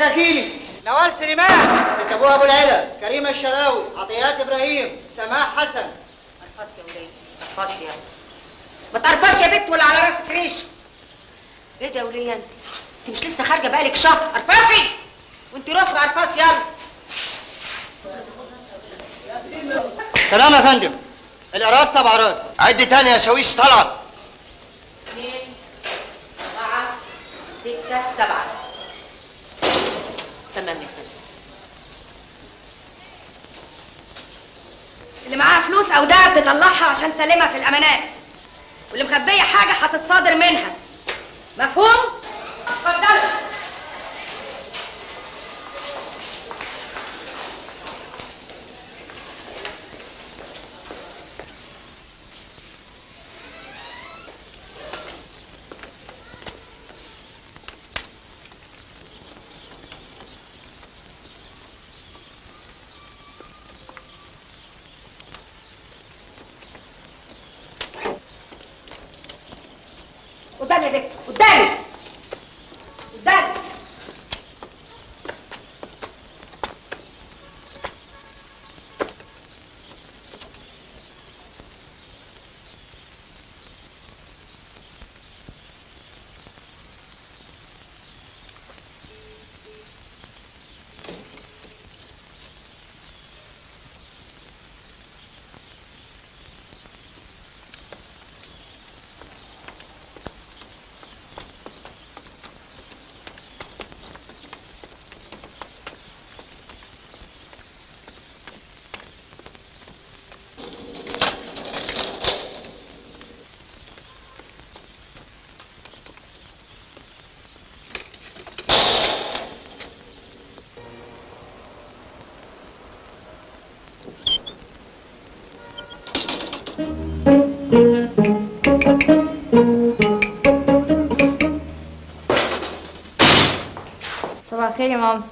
الدكاكيني نوال سليمان ابوها ابو العلا كريم الشراوي عطيات ابراهيم سماح حسن ارفص يا وليه ارفص يا ما ترفص يا بنت ولا على راسك ريش ايه ده يا وليه انت انت مش لسه خارجه بقالك شهر ارفصي وانت رفع ارفص يلا سلام يا فندم الايراد سبع راس عد تاني يا شاويش طلعت اثنين أربعة ستة سبعة تمام يا فندم اللي معاها فلوس او دهب تطلعها عشان تسلمها في الامانات واللي مخبيه حاجه هتتصادر منها مفهوم اتفضلوا قدامي يا بنت قدامي قدامي صباح الخير يا ماما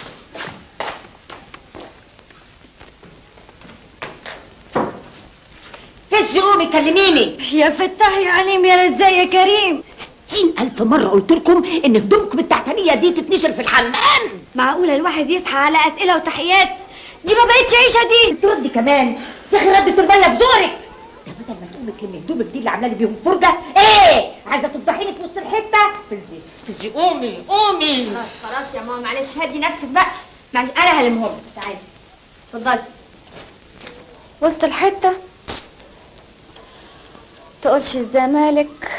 فز قومي كلميني يا فتاح يا عليم يا رزاق يا كريم ستين ألف مرة قلت لكم إن هدومكم التحتانية دي تتنشر في الحمام معقولة الواحد يصحى على أسئلة وتحيات دي ما بقتش عيشة دي تردي كمان يا أخي ردت المية بزورك ده بدل ما تقومي تلمي هدومك دي اللي عاملة لي بيهم فرجة إيه عايزة تفضحيني في وسط الحتة فزي فزي قومي قومي خلاص خلاص يا ماما معلش هدي نفسك بقى معلش أنا هلمهم لك. تعالي اتفضلي وسط الحتة تقولش الزمالك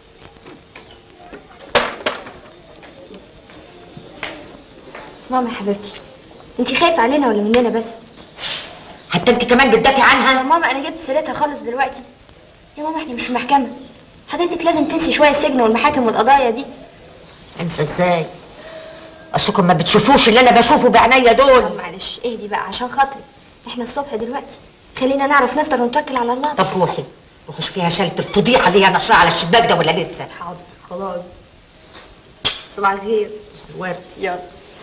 ماما يا حبيبتي انت خايفة علينا ولا مننا بس حتى أنت كمان بتدافعي يا عنها ماما انا جبت سيرتها خالص دلوقتي يا ماما احنا مش في محكمة حضرتك لازم تنسي شوية السجن والمحاكم والقضايا دي انسى ازاي اصلكم ما بتشوفوش اللي انا بشوفه بعينيا دول معلش اهدي بقى عشان خاطري احنا الصبح دلوقتي خلينا نعرف نفطر ونتوكل على الله طب روحي روحي شوفيها شالت الفضيحه اللي هي نشرها على الشباك ده ولا لسه حاضر خلاص صباح الخير الورد يلا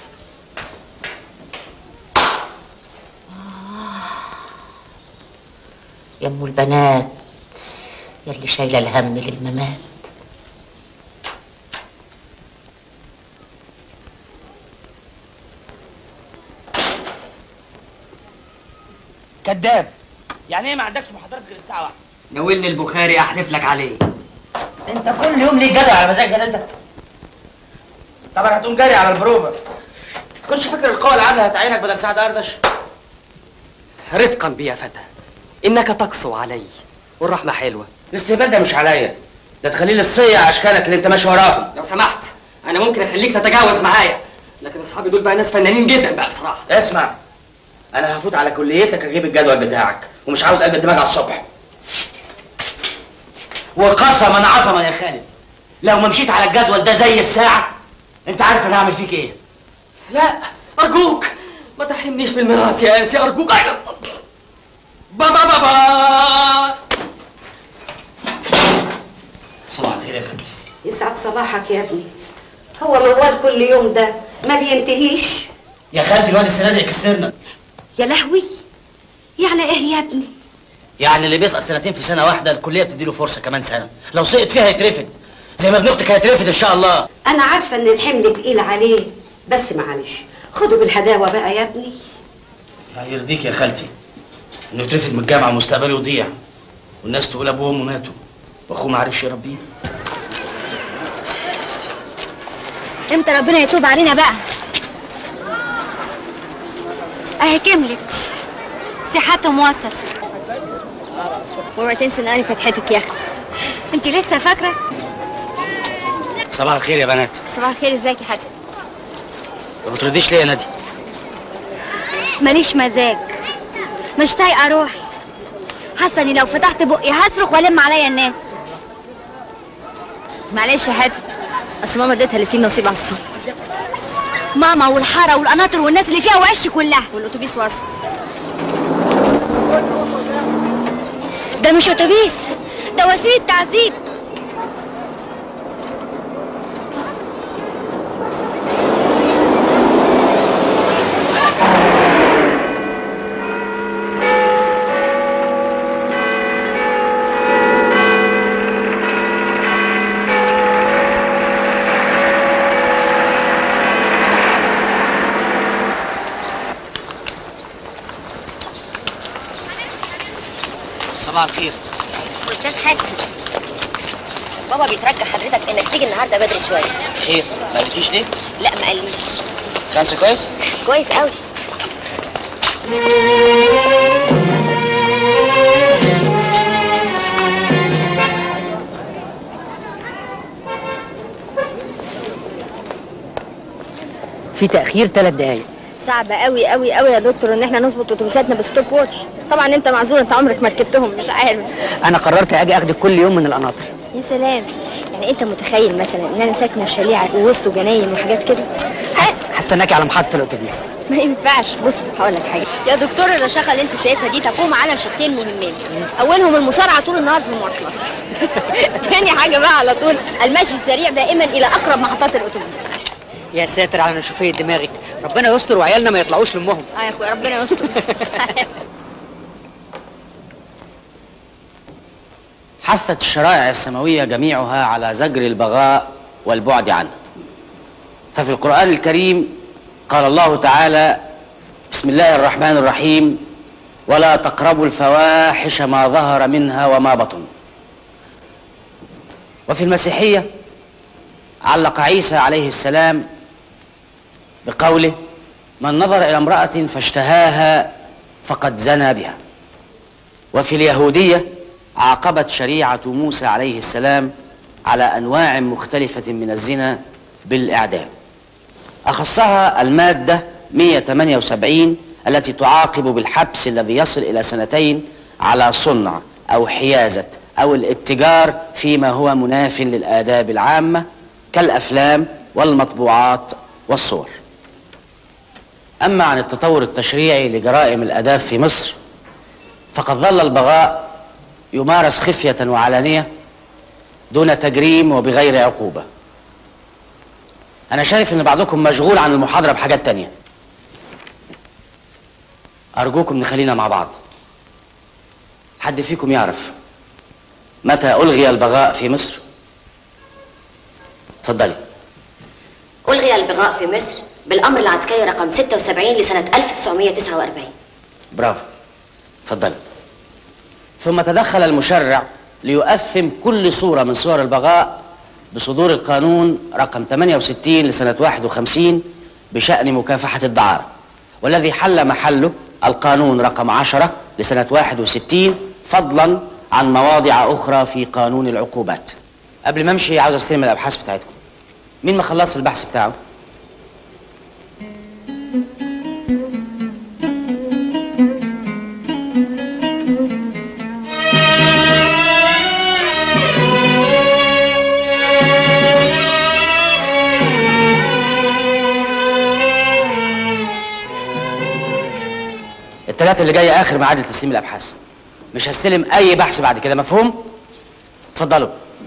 يا ام البنات يلي شايله الهم للممات كذاب يعني ايه ما عندكش محاضرات غير الساعه واحدة ناولني البخاري احلف لك عليه انت كل يوم ليك جدع على مزاج جدال ده طبعا هتقوم جري على البروفا تكونش فاكر القوة العاملة هتعينك بدل سعد أردش رفقا بي يا فتى انك تقسو علي والرحمه حلوه الاستهبال ده مش عليا ده تخليه للصيع اشكالك اللي انت ماشي وراهم لو سمحت انا ممكن اخليك تتجاوز معايا لكن اصحابي دول بقى ناس فنانين جدا بقى بصراحه اسمع انا هفوت على كليتك اجيب الجدول بتاعك ومش عاوز قلب الدماغ على الصبح وقسما عظما يا خالد لو ما مشيت على الجدول ده زي الساعة انت عارف انا هعمل فيك ايه لا ارجوك ما تحرمنيش بالميراث يا انسي ارجوك أيوة. بابا بابا صباح الخير يا خالتي يسعد صباحك يا ابني هو موال كل يوم ده ما بينتهيش يا خالتي الواد السنة دي كسرنا يا لهوي يعني ايه يا ابني يعني اللي بيسقط سنتين في سنة واحدة الكلية بتديله فرصة كمان سنة لو سقط فيها هيترفد زي ما ابن اختك هيترفد ان شاء الله انا عارفه ان الحمل تقيل عليه بس معلش خدوا بالهداوه بقى يا ابني يرضيك يا خالتي انه يترفد من الجامعه ومستقبله يضيع والناس تقول ابوه وامه ماتوا واخوه ما عرفش يربيه امتى ربنا يتوب علينا بقى اهي كملت صحتهم وصل اوعي تنسي ان انا فتحتك يا اختي انت لسه فاكره صباح الخير يا بنات صباح الخير ازيك يا حاتم ما بترديش ليه يا نادي ماليش مزاج مش طايقه روحي حاسه اني لو فتحت بقي هصرخ والم عليا الناس معلش يا حاتم اصل ماما اديتها اللي فيه نصيب على الصبح ماما والحاره والقناطر والناس اللي فيها وعش كلها والاتوبيس وصل ده مش اتوبيس ده وسيله تعذيب صباح الخير استاذ حاتم بابا بيترجى حضرتك انك تيجي النهارده بدري شويه خير ما قلتيش ليه لا ما قاليش خمسة كويس كويس قوي في تأخير ثلاث دقايق صعب قوي قوي قوي يا دكتور ان احنا نظبط اتوبيساتنا بستوب واتش طبعا انت معذور انت عمرك ما ركبتهم مش عارف أنا قررت أجي أخدك كل يوم من القناطر يا سلام يعني انت متخيل مثلا ان انا ساكنه في شارع ووسطه جناين وحاجات كده هس- هستناكي على محطة الأتوبيس ما ينفعش بص هقول لك حاجه يا دكتور الرشاقه اللي انت شايفها دي تقوم على شقين مهمين اولهم المصارعه طول النهار في المواصلات تاني حاجه بقى على طول المشي السريع دائما الى اقرب محطات الاتوبيس يا ساتر على نشوفية دماغك ربنا يستر وعيالنا ما يطلعوش لأمهم اه يا اخويا ربنا يستر حثت الشرائع السماوية جميعها على زجر البغاء والبعد عنه ففي القرآن الكريم قال الله تعالى بسم الله الرحمن الرحيم ولا تقربوا الفواحش ما ظهر منها وما بطن وفي المسيحية علق عيسى عليه السلام بقوله من نظر إلى امرأة فاشتهاها فقد زنى بها وفي اليهودية عاقبت شريعة موسى عليه السلام على أنواع مختلفة من الزنا بالإعدام أخصها المادة 178 التي تعاقب بالحبس الذي يصل إلى سنتين على صنع أو حيازة أو الاتجار فيما هو مناف للآداب العامة كالأفلام والمطبوعات والصور أما عن التطور التشريعي لجرائم الآداب في مصر فقد ظل البغاء يمارس خفية وعلانية دون تجريم وبغير عقوبة أنا شايف إن بعضكم مشغول عن المحاضرة بحاجات تانية أرجوكم نخلينا مع بعض حد فيكم يعرف متى ألغي البغاء في مصر؟ اتفضلي ألغي البغاء في مصر بالأمر العسكري رقم 76 لسنة 1949 برافو اتفضلي ثم تدخل المشرع ليؤثم كل صورة من صور البغاء بصدور القانون رقم 68 لسنة 51 بشأن مكافحة الدعارة والذي حل محله القانون رقم 10 لسنة 61 فضلا عن مواضع أخرى في قانون العقوبات قبل ما امشي عاوز استلم الأبحاث بتاعتكم مين ما خلص البحث بتاعه؟ الثلاثة اللي جاية آخر ميعاد لتسليم الأبحاث مش هستلم أي بحث بعد كده مفهوم؟ اتفضلوا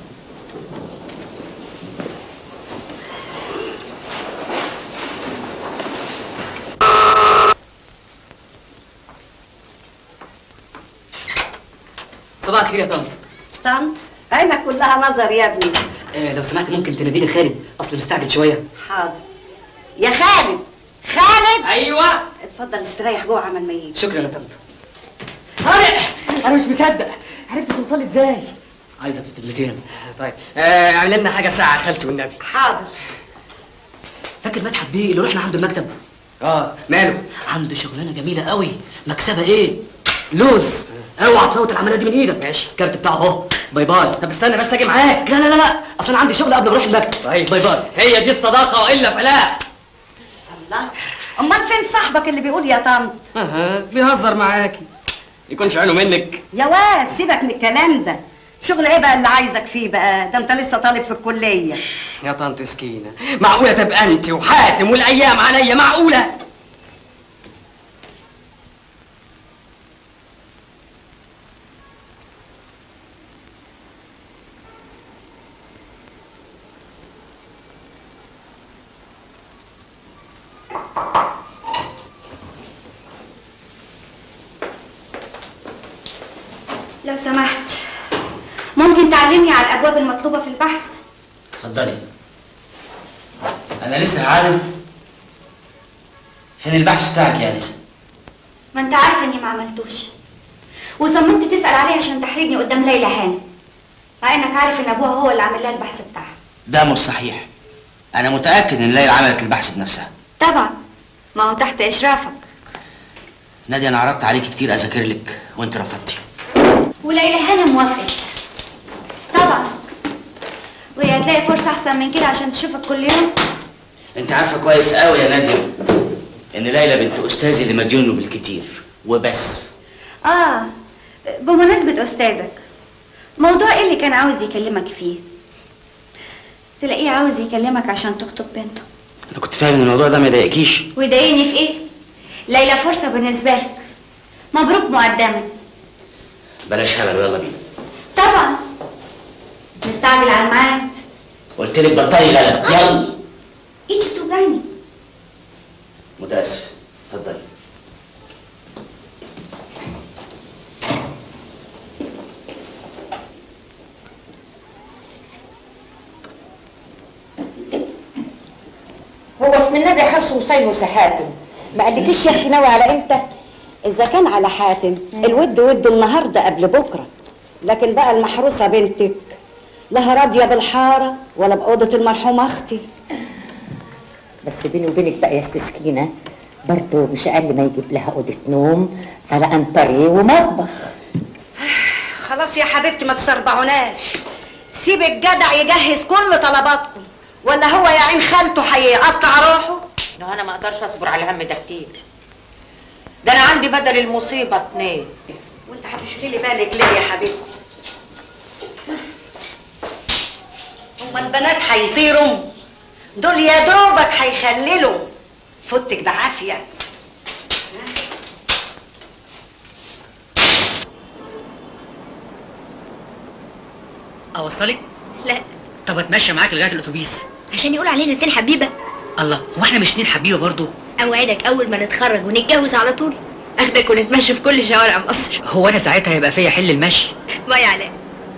صباح الخير يا طنط طنط عينك كلها نظر يا ابني آه لو سمحت ممكن تنادي لي خالد اصل مستعجل شويه حاضر يا خالد خالد ايوه اتفضل استريح جوه عمل ما يجي شكرا يا طنط طارق انا مش مصدق عرفت توصلي ازاي عايزك في كلمتين طيب آه اعمل لنا حاجه ساعه خالتي والنبي حاضر فاكر مدحت بيه اللي رحنا عنده المكتب اه ماله عنده شغلانه جميله قوي مكسبها ايه لوز اوعى تفوت العمليه دي من ايدك ماشي. الكارت بتاعه اهو باي باي طب استنى بس اجي معاك لا لا لا لا اصل انا عندي شغل قبل ما اروح المكتب طيب باي باي هي دي الصداقه والا فلا الله امال فين صاحبك اللي بيقول يا طنط اها بيهزر معاكي يكونش عينه منك يا واد سيبك من الكلام ده شغل ايه بقى اللي عايزك فيه بقى ده انت لسه طالب في الكليه يا طنط سكينه معقوله تبقى انت وحاتم والايام عليا معقوله لو سمحت ممكن تعلمني على الابواب المطلوبه في البحث اتفضلي انا لسه عالم فين البحث بتاعك يا انسه ما انت عارفه اني ما عملتوش وصممت تسال عليه عشان تحرجني قدام ليلى هانم مع انك عارف ان ابوها هو اللي عامل لها البحث بتاعها ده مش صحيح انا متاكد ان ليلى عملت البحث بنفسها طبعا ما هو تحت اشرافك نادي انا عرضت عليك كتير اذاكر لك وانت رفضتي وليلى هانم وافقت طبعا وهي هتلاقي فرصه احسن من كده عشان تشوفك كل يوم انت عارفه كويس قوي يا ناديه ان ليلى بنت استاذي اللي مديونه بالكتير وبس اه بمناسبه استاذك موضوع ايه اللي كان عاوز يكلمك فيه تلاقيه عاوز يكلمك عشان تخطب بنته انا كنت فاهم ان الموضوع ده ما يضايقكيش ويضايقني في ايه ليلى فرصه بالنسبه لك مبروك مقدما بلاش هبل ويلا بينا طبعا مستعجل على الميعاد قلت لك بطلي غلب يلا ايدي بتوجعني متاسف اتفضلي هو اسم النبي حرص وصين وسحاتم ما قالكيش يا اختي ناوي على امتى اذا كان على حاتم الود وده النهارده قبل بكره لكن بقى المحروسه بنتك لها راضيه بالحاره ولا باوضه المرحومه اختي بس بيني وبينك بقى يا ست سكينه برضه مش اقل ما يجيب لها اوضه نوم على انطريه ومطبخ خلاص يا حبيبتي ما تسربعوناش سيب الجدع يجهز كل طلباتكم ولا هو يا عين خالته هيقطع روحه ده انا ما اقدرش اصبر على الهم ده كتير ده انا عندي بدل المصيبه اتنين وانت هتشغلي بالك ليه يا حبيبتي هما البنات هيطيروا دول يا دوبك هيخللوا فوتك بعافيه اوصلك لا طب اتمشى معاك لغايه الاتوبيس عشان يقول علينا اتنين حبيبه الله هو احنا مش اتنين حبيبه برضه اوعدك اول ما نتخرج ونتجوز على طول اخدك ونتمشى في كل شوارع مصر هو انا ساعتها هيبقى فيا حل المشي باي علاء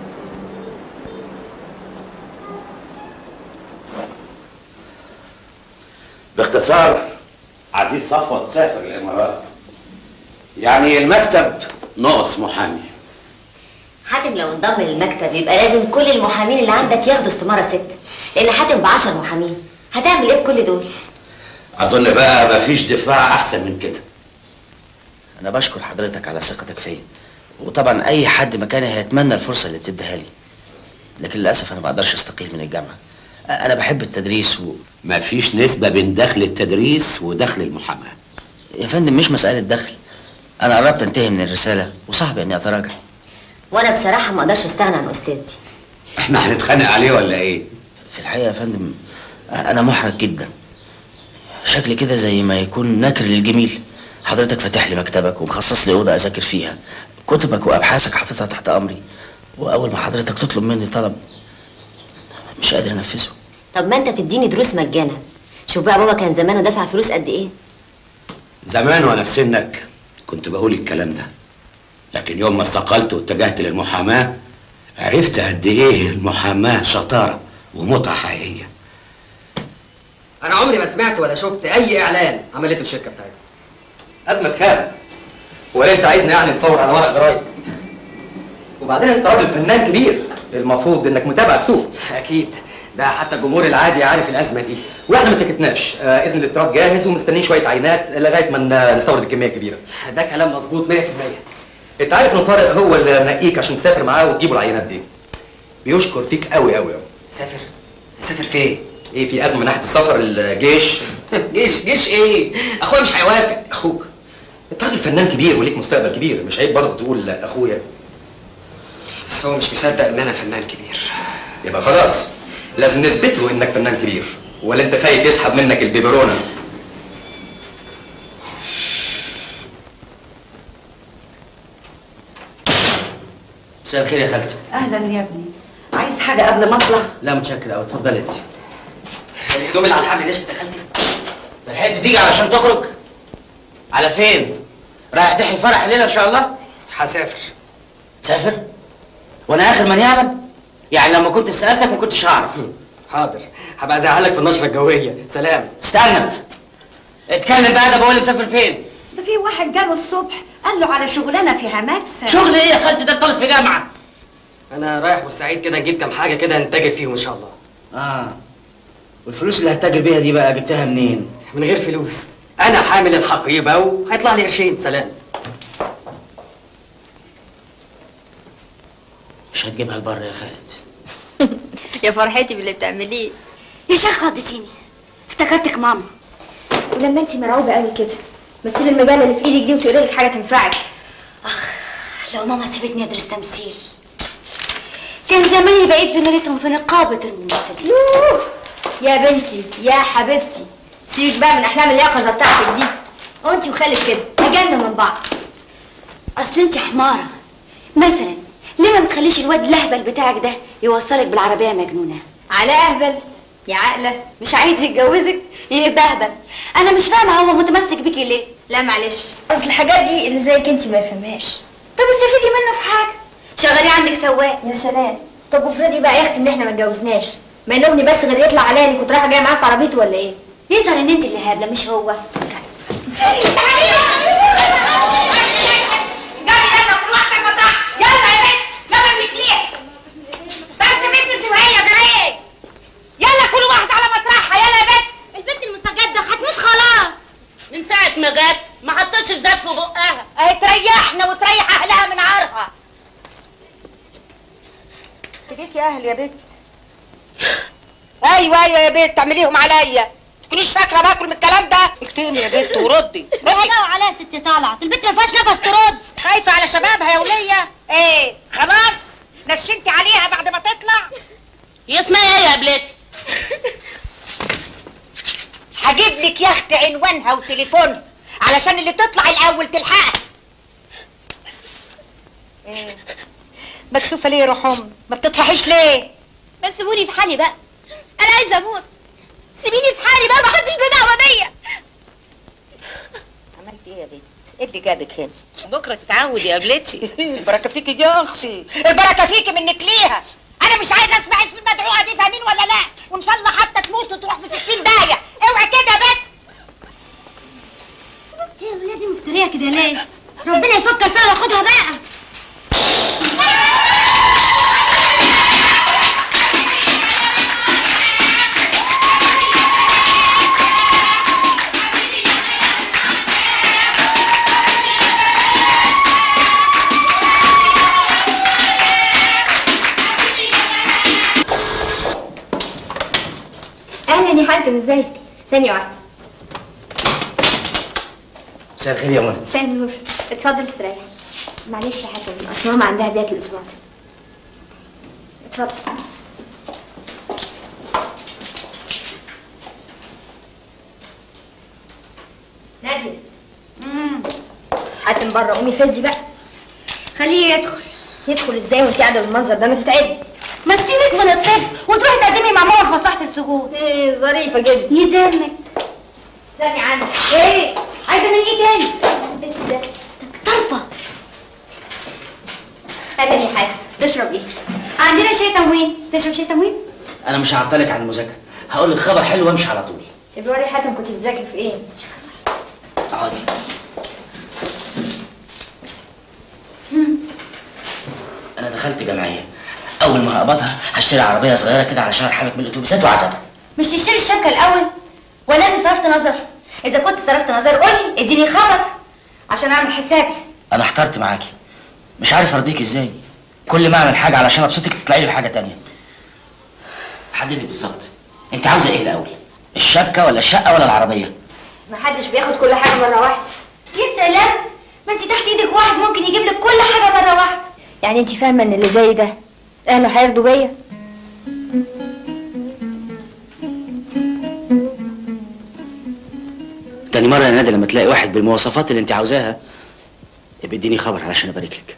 باختصار عزيز صفوت سافر الامارات يعني المكتب ناقص محامي حاتم لو انضم للمكتب يبقى لازم كل المحامين اللي عندك ياخدوا استمارة ست لأن حاتم بعشر محامين هتعمل ايه بكل دول؟ اظن بقى مفيش دفاع احسن من كده انا بشكر حضرتك على ثقتك فيا وطبعا اي حد مكاني هيتمنى الفرصه اللي بتديها لي لكن للاسف انا ما اقدرش استقيل من الجامعه انا بحب التدريس و... مفيش نسبة بين دخل التدريس ودخل المحاماة يا فندم مش مساله دخل انا قربت انتهي من الرساله وصعب اني اتراجع وأنا بصراحة ما أقدرش أستغنى عن أستاذي احنا هنتخانق عليه ولا ايه؟ في الحقيقه يا فندم انا محرج جدا شكلي كده زي ما يكون نكر للجميل حضرتك فاتح لي مكتبك ومخصص لي اوضه اذاكر فيها كتبك وابحاثك حاططها تحت امري واول ما حضرتك تطلب مني طلب مش قادر انفذه طب ما أنت تديني دروس مجانا شوف بقى بابا كان زمانه دفع فلوس قد إيه زمان وانا في سنك كنت بقول الكلام ده لكن يوم ما استقلت واتجهت للمحاماة عرفت قد ايه المحاماة شطارة ومتعة حقيقية انا عمري ما سمعت ولا شفت اي اعلان عملته الشركه بتاعتي ازمه خام ولا انت عايزني يعني نصور على ورق جرايد وبعدين انت راجل فنان كبير المفروض انك متابع السوق اكيد ده حتى الجمهور العادي عارف الازمه دي واحنا ما سكتناش آه اذن الاستيراد جاهز ومستنيين شويه عينات لغايه ما ن- نستورد الكميه الكبيره ده كلام مظبوط 100% انت عارف ان طارق هو اللي منقيك عشان تسافر معاه وتجيبوا العينات دي بيشكر فيك قوي قوي قوي سافر سافر فين؟ ايه في ازمه من ناحيه السفر الجيش جيش جيش ايه؟ اخويا مش هيوافق اخوك انت راجل فنان كبير وليك مستقبل كبير مش عيب برضه تقول لا اخويا بس هو مش مصدق ان انا فنان كبير يبقى خلاص لازم نثبت له انك فنان كبير ولا انت خايف يسحب منك البيبرونه مساء الخير يا خالتي اهلا يا ابني عايز حاجه قبل ما اطلع لا متشكر قوي اتفضلي انت الهدوم اللي على الحبل ليش انت خالتي؟ لحقتي تيجي علشان تخرج على فين رايح تحيي فرح الليله ان شاء الله هسافر تسافر وانا اخر من يعلم يعني لما كنت سالتك ما كنتش هعرف حاضر هبقى ازعلك في النشره الجويه سلام استنى اتكلم بقى ده بقول لي مسافر فين ده في واحد جاله الصبح قال له على شغلانه فيها مكسب شغل ايه يا خالتي ده طالب في جامعه انا رايح بورسعيد كده نجيب كام حاجه كده نتاجر فيهم ان شاء الله اه والفلوس اللي هتتاجر بيها دي بقى جبتها منين من غير فلوس انا حامل الحقيبه وهيطلع لي قرشين سلام مش هتجيبها لبره يا خالد يا فرحتي باللي بتعمليه يا شيخ خضتيني افتكرتك ماما ولما انت مرعوبه قوي كده ما تسيبي المجله اللي في ايدك دي وتقري لك حاجه تنفعك لو ماما سابتني ادرس تمثيل كان زماني بقيت زميلتهم في نقابة الممثلين يا بنتي يا حبيبتي سيبك بقى من احلام اليقظه بتاعتك دي هو انت وخالد كده اجلنا من بعض اصل انت حمارة مثلا ليه ما بتخليش الواد الاهبل بتاعك ده يوصلك بالعربية مجنونة على اهبل يا عقله مش عايز يتجوزك يبقى اهبل انا مش فاهمة هو متمسك بيكي ليه لا معلش اصل الحاجات دي اللي زيك انت ما يفهمهاش طب استفيدي منه في حاجة شغلي عندك سواق يا سلام طب وافرضي بقى يا اختي ان احنا ما اتجوزناش ما يلومني بس غير يطلع عليا اني كنت رايحه جايه معاه في عربيته ولا ايه يظهر ان انت اللي هابلة مش هو يلا كل واحد على مطرحها يلا يا بنت البنت المستجدة هتموت خلاص من ساعة ما جت ما حطتش الزيت في بقها اهي تريحنا وتريح اهلها من عارها سيبيك يا اهل يا بنت ايوه ايوه يا بنت تعمليهم عليا تكونيش فاكره باكل من الكلام ده اكتمي يا بنت وردي هجاوا عليها ست طالعة البنت ما فيهاش نفس ترد خايفه على شبابها يا وليه ايه خلاص نشنتي عليها بعد ما تطلع هي اسمها ايه يا قبلتي هجيب لك يا اختي عنوانها وتليفونها علشان اللي تطلع الاول تلحقها إيه؟ مكسوفه ليه يا روح امي ما بتطرحيش ليه بس سيبوني في حالي بقى انا عايزه اموت سيبيني في حالي بقى ما حدش له دعوه بيا عملت ايه يا بنت؟ ايه اللي جابك هنا؟ بكره تتعودي يا قبلتي البركه فيكي يا اختي البركه فيكي منك ليها انا مش عايزه اسمع اسم المدعوه دي فاهمين ولا لا وان شاء الله حتى تموت وتروح في 60 داهيه اوعي كده يا بنت هي الولاد دي مفتريه كده ليه ربنا يفكر فيها وياخدها بقى اهلا يا حاتم ازيك ثانيه واحده مساء الخير يا منى مساء النور اتفضل استريح معلش يا حاتم اصل ماما عندها بيات الاسبوع ده اتفضل نادية حاتم بره قومي فزي بقى خليه يدخل يدخل ازاي وانت قاعده بالمنظر ده ما تتعبي ما تسيبك من الطب وتروحي تقدمي مع ماما في مصلحه السجون ايه ظريفه جدا يدمك استني عنك ايه عايزه مني ايه تاني بس ده طربه هذا يا حاتم تشرب ايه عندنا شاي تموين تشرب شاي تموين انا مش هعطلك عن المذاكره هقول لك خبر حلو وامشي على طول ابقى حاتم كنت بتذاكر في ايه اقعدي انا دخلت جمعيه اول ما هقبضها هشتري عربيه صغيره كده علشان ارحمك من الاتوبيسات وعذابها مش تشتري الشبكه الاول ولا انت صرفت نظر اذا كنت صرفت نظر قولي اديني خبر عشان اعمل حسابي انا احترت معاكي مش عارف ارضيك ازاي كل ما اعمل حاجه علشان ابسطك تطلعي لي بحاجه تانية حددي بالظبط انت عاوزه ايه الاول الشبكه ولا الشقه ولا العربيه محدش بياخد كل حاجه مره واحده يا سلام ما انت تحت ايدك واحد ممكن يجيب لك كل حاجه مره واحده يعني انت فاهمه ان اللي زي ده اهله هيرضوا بيا تاني مره يا نادي لما تلاقي واحد بالمواصفات اللي انت عاوزاها يبقى اديني خبر علشان ابارك لك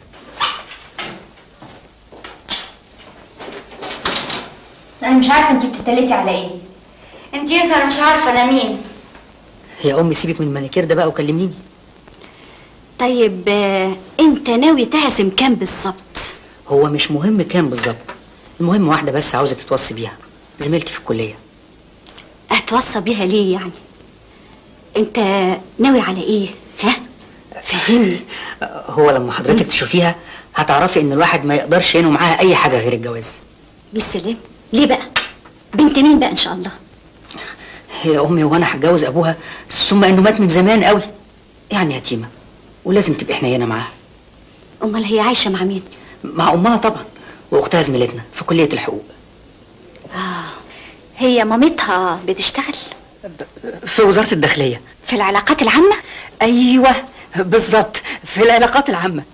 انا مش عارفه انت بتتلتي على ايه انت يظهر مش عارفه انا مين يا امي سيبك من المانيكير ده بقى وكلميني طيب آه، انت ناوي تعزم كام بالظبط هو مش مهم كام بالظبط المهم واحده بس عاوزك تتوصي بيها زميلتي في الكليه هتوصى بيها ليه يعني انت ناوي على ايه ها فهمني هو لما حضرتك تشوفيها هتعرفي ان الواحد ما يقدرش ينوي معاها اي حاجه غير الجواز بالسلام ليه بقى بنت مين بقى ان شاء الله يا امي وانا هتجوز ابوها ثم انه مات من زمان قوي يعني يتيمه ولازم تبقي حنينه معاها امال هي عايشه مع مين مع امها طبعا واختها زميلتنا في كليه الحقوق اه هي مامتها بتشتغل في وزاره الداخليه في العلاقات العامه ايوه بالظبط في العلاقات العامه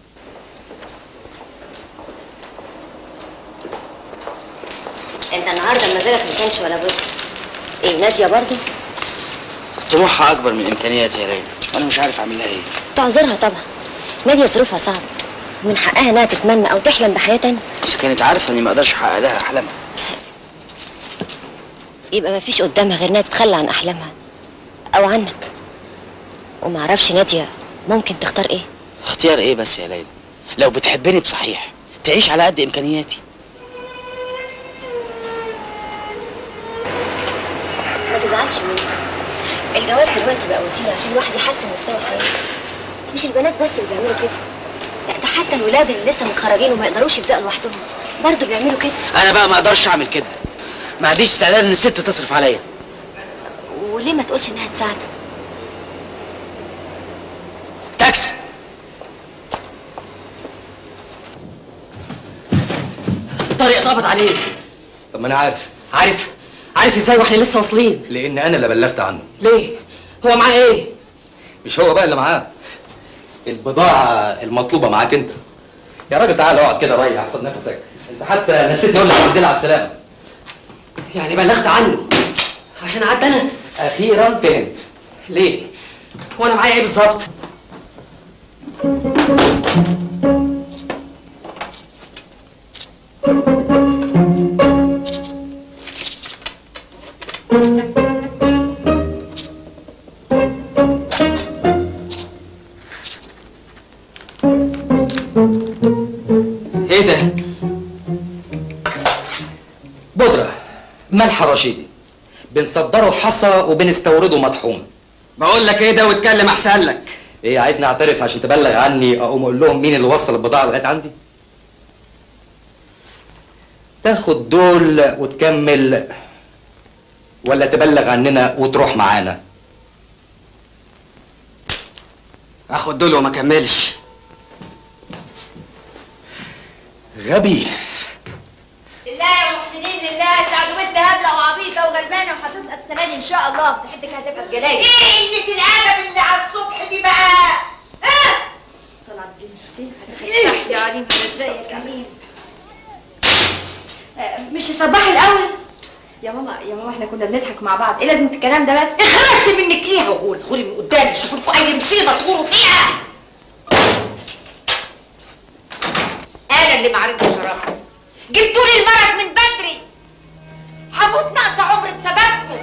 انت النهارده مزاجك ما كانش ولا بد ايه ناديه برضو طموحها اكبر من امكانياتي يا ليلى وانا مش عارف اعمل لها ايه تعذرها طبعا ناديه ظروفها صعبه من حقها انها تتمنى او تحلم بحياه تانية بس كانت عارفه اني ما اقدرش احقق لها احلامها يبقى ما فيش قدامها غير انها تتخلى عن احلامها او عنك وما اعرفش ناديه ممكن تختار ايه اختيار ايه بس يا ليلى لو بتحبني بصحيح تعيش على قد امكانياتي ما تزعلش مني الجواز دلوقتي بقى وسيله عشان الواحد يحسن مستوى حياته مش البنات بس اللي بيعملوا كده لا ده حتى الولاد اللي لسه متخرجين وما يقدروش يبداوا لوحدهم برضه بيعملوا كده انا بقى ما اقدرش اعمل كده ما عنديش استعداد ان الست تصرف عليا وليه ما تقولش انها تساعده تاكسي طارق اتقبض عليه طب ما انا عارف عارف عارف ازاي واحنا لسه واصلين لان انا اللي بلغت عنه ليه هو معاه ايه مش هو بقى اللي معاه البضاعه المطلوبه معاك انت يا راجل تعال اقعد كده ريح خد نفسك انت حتى نسيت اقول لك الحمد لله على السلامه يعني بلغت عنه عشان قعدت انا اخيرا فهمت ليه هو انا معايا ايه بالظبط ايه ده بودرة ملح رشيدي بنصدره حصى وبنستورده مطحون بقول لك ايه ده واتكلم احسن لك ايه عايزني اعترف عشان تبلغ عني اقوم اقول لهم مين اللي وصل البضاعه لغايه عندي تاخد دول وتكمل ولا تبلغ عننا وتروح معانا اخد دول وما كملش غبي لله يا محسنين لله سعد بنت هبله وعبيطه وغلبانه وهتسقط السنه دي ان شاء الله فتحتك هتبقى بجلاجل ايه قلة الادب اللي على الصبح دي بقى؟ ها؟ طلعت بنتي هتفتح يا عليم انا ازيك عليم آه، مش صباحي الاول يا ماما يا ماما احنا كنا بنضحك مع بعض ايه لازمه الكلام ده بس اخرسي منك ليها وقولي خولي من قدامي شوفوا لكم اي مصيبه تغوروا فيها انا اللي ما عرفتش اشرفكم جبتوا لي المرض من بدري هموت ناقصه عمر بسببكم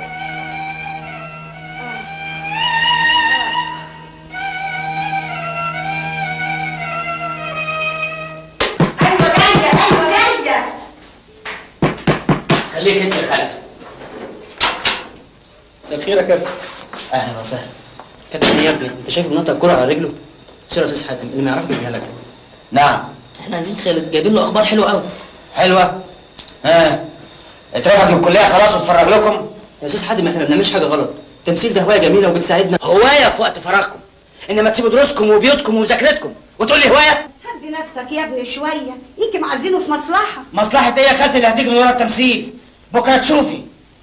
ايوه جايه ايوه جايه خليك انت يا خالتي مساء الخير يا كابتن اهلا وسهلا كابتن يا ابني انت شايف منطق الكرة على رجله؟ سير يا استاذ حاتم اللي ما يعرفش يجيبها لك نعم احنا عايزين خالد جايبين له اخبار حلوه قوي حلوة ها اترفض من الكلية خلاص واتفرج لكم يا استاذ حاتم احنا ما بنعملش حاجه غلط التمثيل ده هوايه جميله وبتساعدنا هواية في وقت فراغكم انما تسيبوا دروسكم وبيوتكم ومذاكرتكم وتقول لي هواية هدي نفسك يا ابني شويه يجي معزينه في مصلحه مصلحة ايه يا خالتي اللي هتيجي من ورا التمثيل بكرة تشوفي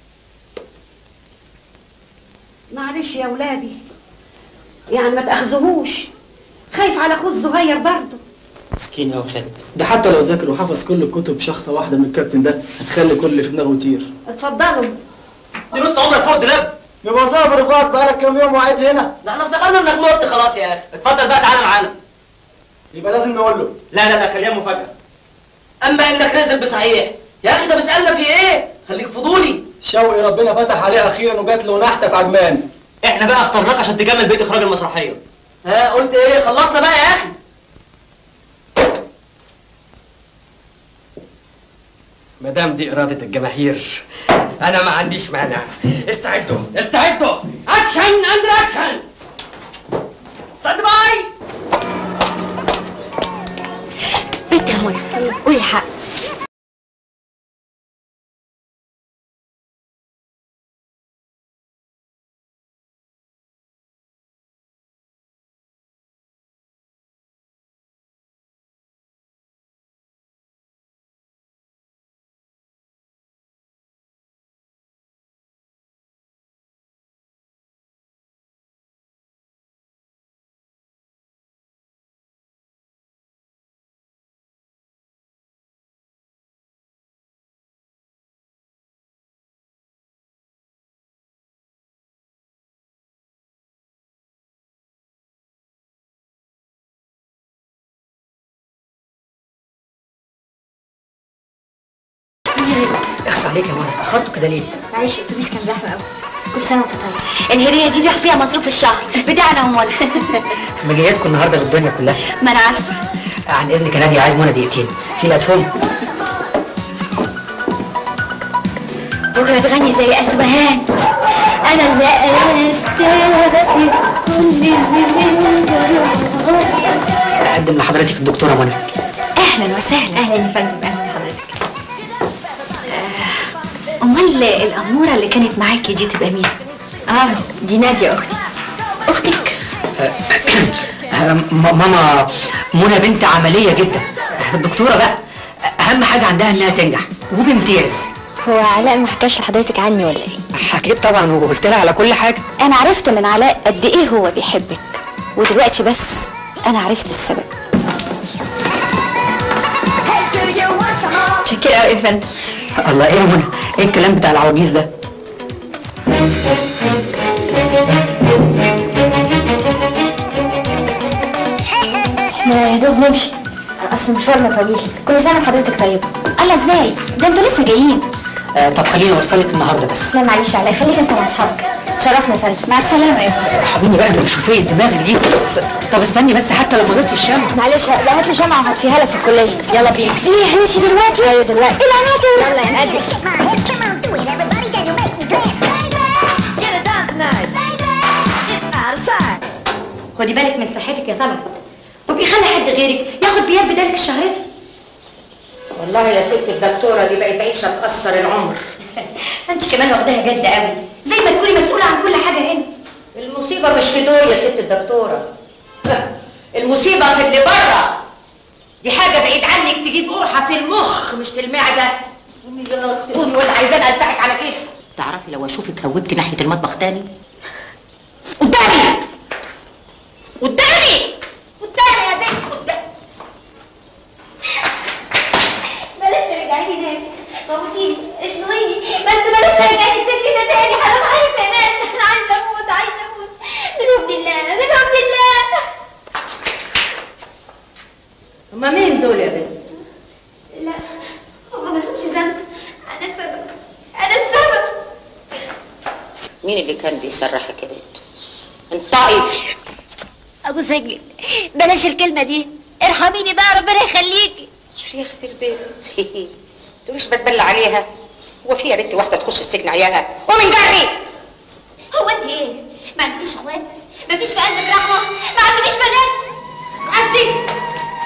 معلش يا ولادي يعني ما تاخذوهوش خايف على اخوه الصغير برضه مسكين قوي خالد ده حتى لو ذاكر وحفظ كل الكتب شخطه واحده من الكابتن ده هتخلي كل اللي في دماغه يطير اتفضلوا دي نص عمرك فوق دولاب يبقى صابر رفاق بقالك كام يوم وقاعد هنا ده احنا افتكرنا انك مت خلاص يا اخي اتفضل بقى تعالى معانا يبقى لازم نقول له لا لا لا خليها مفاجاه اما انك نازل بصحيح يا اخي ده بيسالنا في ايه خليك فضولي شوقي ربنا فتح عليه اخيرا وجات له نحته في عجمان احنا بقى اخترناك عشان تكمل بيت اخراج المسرحيه ها قلت ايه خلصنا بقى يا اخي ما دام دي إرادة الجماهير أنا ما عنديش مانع استعدوا استعدوا أكشن أند أكشن ستاند باي بنت يا منى قولي الحق اخص عليك يا منى اتاخرتوا كده ليه؟ معلش الاتوبيس كان زحمه قوي كل سنه وانت طيب الهديه دي راح فيها مصروف الشهر بتاعنا ومنى مجياتكم النهارده بالدنيا كلها ما انا عارفه عن اذنك يا ناديه عايز منى دقيقتين في الاتفهم بكره تغني زي اسبهان انا اللي استاذ كل اللي اقدم لحضرتك الدكتوره منى اهلا وسهلا اهلا يا فندم اهلا بحضرتك آه، امال الاموره اللي كانت معاكي دي تبقى مين اه دي ناديه اختي اختك آه، م- ماما منى بنت عمليه جدا الدكتوره بقى اهم حاجه عندها انها تنجح وبامتياز هو علاء ما حكاش لحضرتك عني ولا ايه حكيت طبعا وقلت لها على كل حاجه انا عرفت من علاء قد ايه هو بيحبك ودلوقتي بس انا عرفت السبب شكرا قوي يا فندم الله ايه يا منى ايه الكلام بتاع العواجيز ده احنا يا دوب نمشي اصل مشوارنا طويل كل سنه وحضرتك طيبه الله ازاي ده انتوا لسه جايين آه طب خليني اوصلك النهارده بس لا معلش علاء خليك انت مع اصحابك تشرفنا يا فندم مع السلامه يا فندم ارحميني بقى من شوفيه دماغك دي طب استني بس حتى لما نطفي الشمع معلش لا هات لي شمعة وهطفيها لك في الكلية يلا بينا ايه هنمشي دلوقتي؟ ايوه دلوقتي العناصر يلا يا نادي خدي بالك من صحتك يا طلعت وبيخلي حد غيرك ياخد بيد بدالك الشهر ده والله يا ست الدكتورة دي بقت عيشة تأثر العمر انت كمان واخداها جد قوي زي ما تكوني مسؤولة عن كل حاجة هنا المصيبة مش في دول يا ست الدكتورة المصيبة في اللي بره دي حاجة بعيد عنك تجيب قرحة في المخ مش في المعدة قومي يا اختي قومي ولا عايزاني الفحك على كده تعرفي لو اشوفك هوبتي ناحية المطبخ تاني قدامي قدامي قدامي يا بنت قدامي بلاش ترجعي لي نادي موتيني اشنقيني بس بلاش ترجعي السجن ده تاني حرام عليك يا ناس انا عايزه اموت عايزه اموت من عبد الله من عبد الله هما مين دول يا بنت؟ لا هما مالهمش ذنب انا السبب انا السبب مين اللي كان بيسرحك يا بنت؟ انطقي ابو سجن بلاش الكلمه دي ارحميني بقى ربنا يخليكي شو يا اختي البنت؟ انتوا مش بتبلى عليها؟ هو في يا بنتي واحدة تخش السجن عياها؟ ومن جري هو انت ايه ما عندكيش اخوات ما فيش في قلبك رحمه ما عندكيش بنات عزي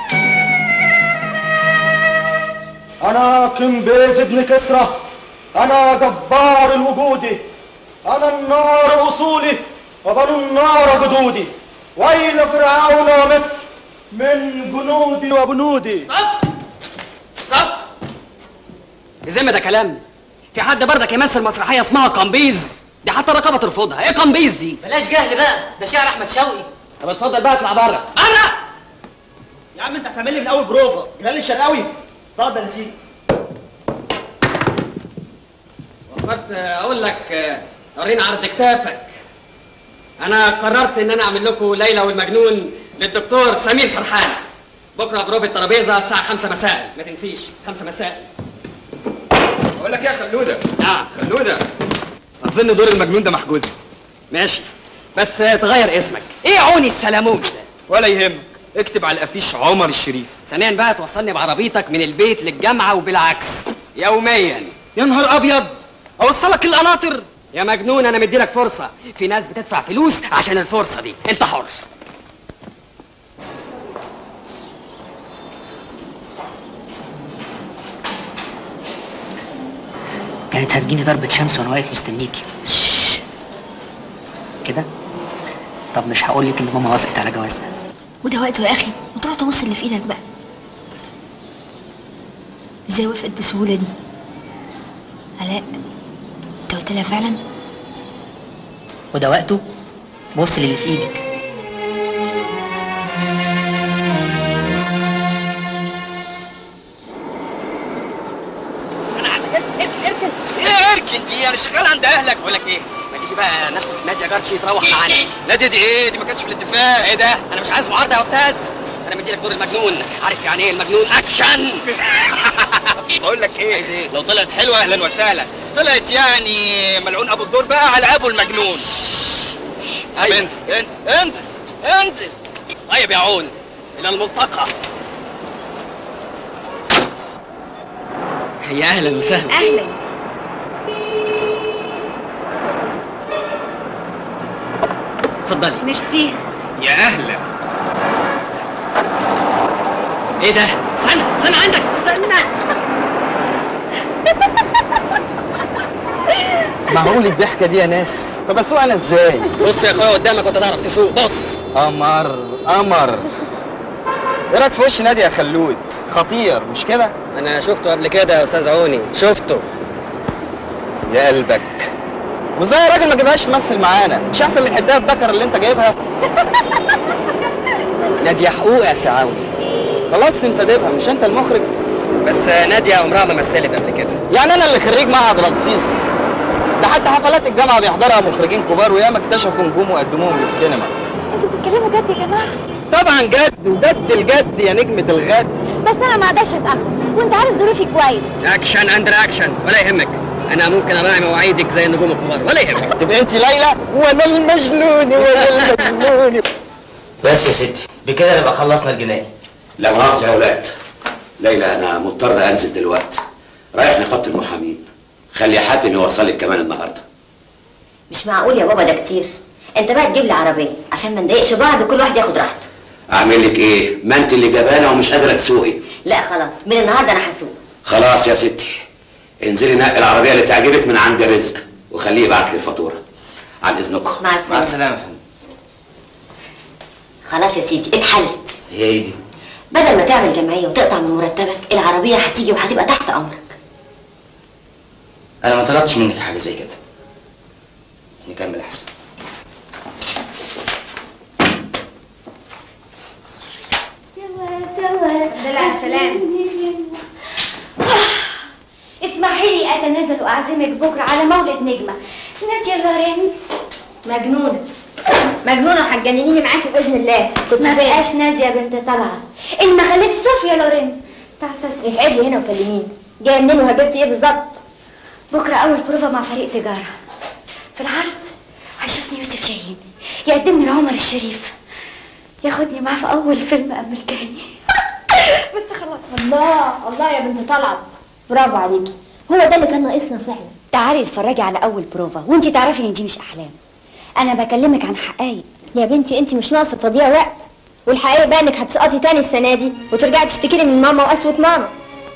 أنا كمبيز ابن كسرى أنا جبار الوجود أنا النار أصولي وبنو النار جدودي ويل فرعون ومصر من جنودي وبنودي ستوب الذمة ده كلام في حد بردك يمثل مسرحية اسمها قمبيز دي حتى الرقابة ترفضها ايه قمبيز دي بلاش جهل بقى ده شعر احمد شوقي طب اتفضل بقى اطلع بره بره يا عم انت هتعمل لي من اول بروفا جلال الشرقاوي اتفضل يا سيدي فكرت اقول لك آه، ورينا عرض كتافك انا قررت ان انا اعمل لكم ليلى والمجنون للدكتور سمير سرحان بكره بروف الترابيزه الساعه 5 مساء ما تنسيش 5 مساء بقول لك ايه يا خلوده نعم خلوده اظن دور المجنون ده محجوز ماشي بس آه، تغير اسمك ايه عوني السلامون ده ولا يهمك اكتب على الافيش عمر الشريف ثانيا بقى توصلني بعربيتك من البيت للجامعه وبالعكس يوميا يا نهار ابيض اوصلك القناطر يا مجنون انا مديلك فرصه في ناس بتدفع فلوس عشان الفرصه دي انت حر كانت هتجيني ضربة شمس وانا واقف مستنيكي شش. كده طب مش هقول لك ان ماما وافقت على جوازنا وده وقته يا اخي وتروح تبص اللي في ايدك بقى ازاي وافقت بالسهوله دي علاء انت قلت لها فعلا وده وقته بص للي في ايدك ايه اركن دي انا شغال عند اهلك بقول لك ايه ما تيجي بقى ناخد ناديه جارتي تروح معانا نادي دي ايه دي ما كانتش في الاتفاق ايه ده انا مش عايز معارضه يا استاذ انا مديلك دور المجنون عارف يعني ايه المجنون اكشن بقول لك ايه لو طلعت حلوه اهلا وسهلا طلعت يعني ملعون ابو الدور بقى على ابو المجنون أيوة. انزل انزل انزل انزل طيب يا عون الى الملتقى يا اهلا وسهلا اهلا اتفضلي ميرسي يا اهلا ايه ده استنى استنى عندك استنى معقول الضحكه دي يا ناس طب اسوق انا ازاي بص يا اخويا قدامك وانت تعرف تسوق بص قمر قمر ايه رايك في وش نادي يا خلود خطير مش كده انا شفته قبل كده يا استاذ عوني شفته يا قلبك وازاي يا راجل ما جبهاش تمثل معانا مش احسن من حدايه بكر اللي انت جايبها ناديه حقوق يا سعاوي خلاص تنتدبها مش انت المخرج بس ناديه عمرها ما مثلت قبل كده يعني انا اللي خريج معهد رمسيس ده حتى حفلات الجامعه بيحضرها مخرجين كبار وياما اكتشفوا نجوم وقدموهم للسينما انتوا بتتكلموا جد يا جماعه طبعا جد وجد الجد يا نجمه الغد بس انا ما اقدرش اتاخر وانت عارف ظروفي كويس اكشن اندر اكشن ولا يهمك انا ممكن اراعي مواعيدك زي النجوم الكبار ولا يهمك تبقى انت ليلى وانا المجنون وانا المجنون بس يا ستي بكده نبقى خلصنا الجناية لا مؤاخذة يا ولاد ليلى أنا مضطر أنزل دلوقتي رايح نقابة المحامين خلي حاتم يوصلك كمان النهارده مش معقول يا بابا ده كتير انت بقى تجيب لي عربيه عشان ما نضايقش بعض وكل واحد ياخد راحته أعمل لك إيه؟ ما أنت اللي جبانة ومش قادرة تسوقي لا خلاص من النهارده انا هسوق خلاص يا ستي انزلي نقي العربية اللي تعجبك من عند رزق وخليه يبعت لي الفاتورة عن إذنكم مع السلامه مع السلامة يا فندم خلاص يا سيدي اتحلت هي ايه دي؟ بدل ما تعمل جمعيه وتقطع من مرتبك العربيه هتيجي وهتبقى تحت امرك أنا ما طلبتش منك حاجة زي كده نكمل أحسن لا سلام اسمحي لي اتنازل واعزمك بكره على مولد نجمه ناديه لورين مجنونه مجنونه وهتجننيني معاكي باذن الله كنت ما بقاش ناديه بنت طلعت ان ما خليت صوفيا لورين تعتذري افعلي لي هنا وكلميني جايه منين وهجبتي ايه بالظبط بكره اول بروفا مع فريق تجاره في العرض هيشوفني يوسف شاهين يقدمني لعمر الشريف ياخدني معاه في اول فيلم امريكاني بس خلاص الله الله يا بنت طلعت برافو عليكي هو ده اللي كان ناقصنا فعلا تعالي اتفرجي على اول بروفا وانتي تعرفي ان دي مش احلام انا بكلمك عن حقايق يا بنتي انت مش ناقصه تضييع وقت والحقيقه بقى انك هتسقطي تاني السنه دي وترجعي تشتكي لي من ماما وقسوه ماما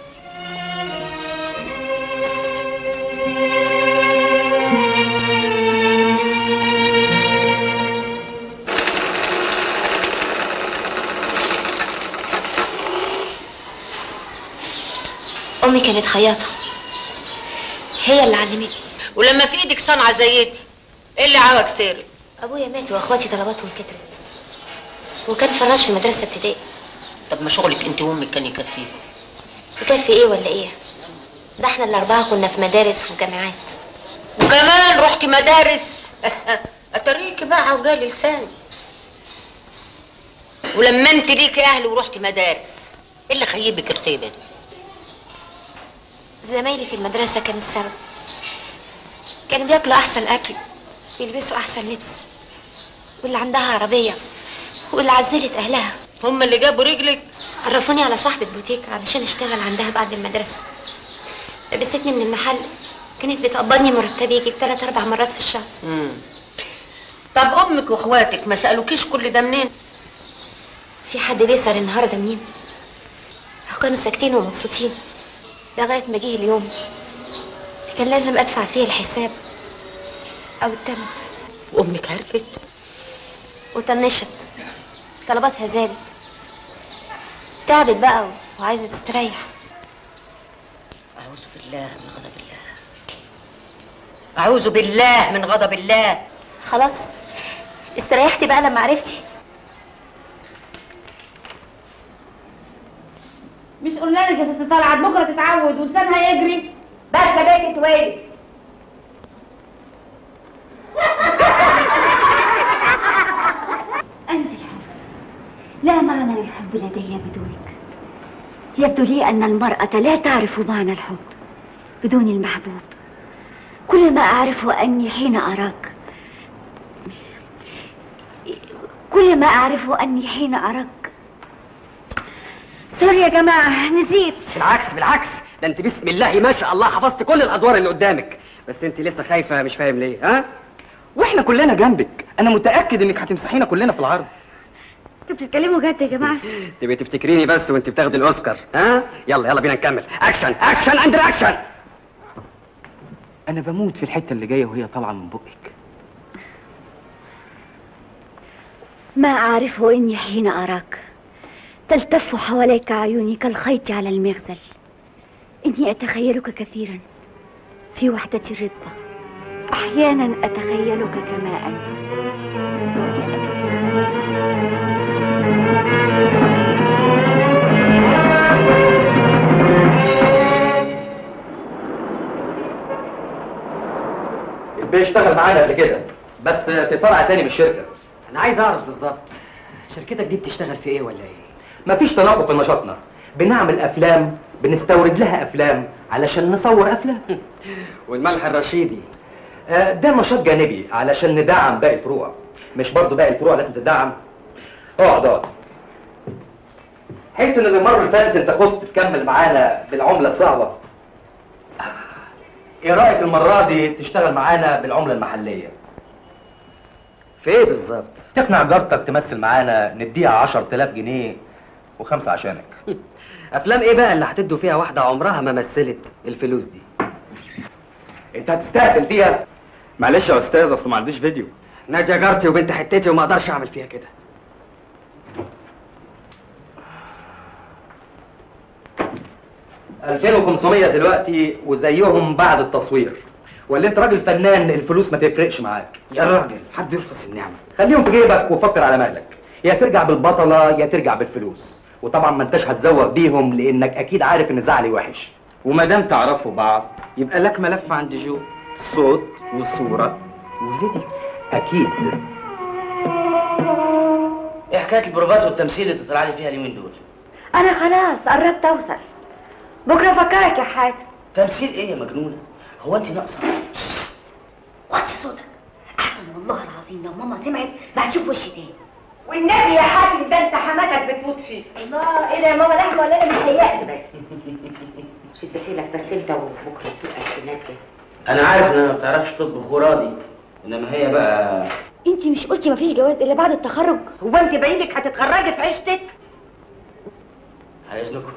امي كانت خياطه هي اللي علمتني ولما في ايدك صنعه زي دي ايه اللي عوج سيرك ابويا مات واخواتي طلباتهم كترت وكان فراش في مدرسه ابتدائي طب ما شغلك انت وامك كان يكفيك يكفي ايه ولا ايه ده احنا الاربعه كنا في مدارس وفي جامعات وكمان رحتي مدارس اتريكي بقى وجالي لساني ولما انت ليكي اهل ورحتي مدارس ايه اللي خيبك الخيبه دي زمايلي في المدرسه كانوا السبب كانوا بياكلوا احسن اكل ويلبسوا احسن لبس واللي عندها عربيه واللي عزلت اهلها هم اللي جابوا رجلك عرفوني على صاحبة بوتيك علشان اشتغل عندها بعد المدرسة لبستني من المحل كانت بتقبضني مرتبي يجي ثلاث اربع مرات في الشهر مم. طب امك واخواتك ما سالوكيش كل ده منين في حد بيسأل النهارده منين كانوا ساكتين ومبسوطين لغاية ما جه اليوم اللي كان لازم ادفع فيه الحساب او الثمن وامك عرفت وطنشت طلباتها زادت تعبت بقى وعايزة تستريح اعوذ بالله من غضب الله اعوذ بالله من غضب الله خلاص استريحتي بقى لما عرفتي مش قلنا لك يا ست طلعت بكره تتعود ولسانها يجري بس يا بنتي توالي أنت الحب لا معنى للحب لدي بدونك يبدو لي أن المرأة لا تعرف معنى الحب بدون المحبوب كل ما أعرفه أني حين أراك كل ما أعرفه أني حين أراك سوري يا جماعة نسيت بالعكس بالعكس ده انت بسم الله ما شاء الله حفظت كل الادوار اللي قدامك بس انت لسه خايفه مش فاهم ليه ها واحنا كلنا جنبك انا متاكد انك هتمسحينا كلنا في العرض انتوا بتتكلموا جد يا جماعة تبقي تفتكريني بس وانت بتاخدي الاوسكار ها يلا يلا بينا نكمل اكشن اكشن اند اكشن انا بموت في الحته اللي جايه وهي طالعه من بقك ما أعرفه إني حين أراك تلتف حواليك عيوني كالخيط على المغزل إني أتخيلك كثيرا في وحدة الرضبة أحيانا أتخيلك كما أنت بيشتغل معانا قبل كده بس في فرع تاني من الشركه انا عايز اعرف بالظبط شركتك دي بتشتغل في ايه ولا ايه مفيش تناقض في نشاطنا بنعمل افلام بنستورد لها افلام علشان نصور افلام والملح الرشيدي آه، ده نشاط جانبي علشان ندعم باقي الفروع مش برضه باقي الفروع لازم تدعم اقعد اقعد حيث ان المره اللي فاتت انت خفت تكمل معانا بالعمله الصعبه ايه رايك المره دي تشتغل معانا بالعمله المحليه في ايه بالظبط تقنع جارتك تمثل معانا نديها 10000 جنيه وخمسه عشانك افلام ايه بقى اللي هتدوا فيها واحده عمرها ما مثلت الفلوس دي انت هتستهبل فيها معلش يا استاذ اصل ما عنديش فيديو ناديه جارتي وبنت حتتي وما اقدرش اعمل فيها كده ألفين وخمسمية دلوقتي وزيهم بعد التصوير ولا انت راجل فنان الفلوس ما تفرقش معاك يا راجل حد يرفض النعمه خليهم في جيبك وفكر على مهلك يا ترجع بالبطلة يا ترجع بالفلوس وطبعا ما انتش هتزوغ بيهم لانك اكيد عارف ان زعلي وحش وما دام تعرفوا بعض يبقى لك ملف عند جو صوت وصوره وفيديو اكيد ايه حكايه البروفات والتمثيل اللي تطلع لي فيها اليومين دول أنا خلاص قربت أوصل بكرة أفكرك يا حاتم تمثيل ايه يا مجنونه هو انت ناقصه وطي صوتك أحسن والله العظيم لو ماما سمعت هتشوف وشي تاني والنبي يا حاتم ده انت حماتك بتموت فيه الله ايه ده يا ماما لحمه ولا انا متهيألي بس شد حيلك بس انت وبكره تبقى في ناديه انا عارف انها ما بتعرفش تطبخ وراضي انما هي بقى انت مش قلتي مفيش جواز الا بعد التخرج هو انت باينك هتتخرجي في عيشتك على اذنكم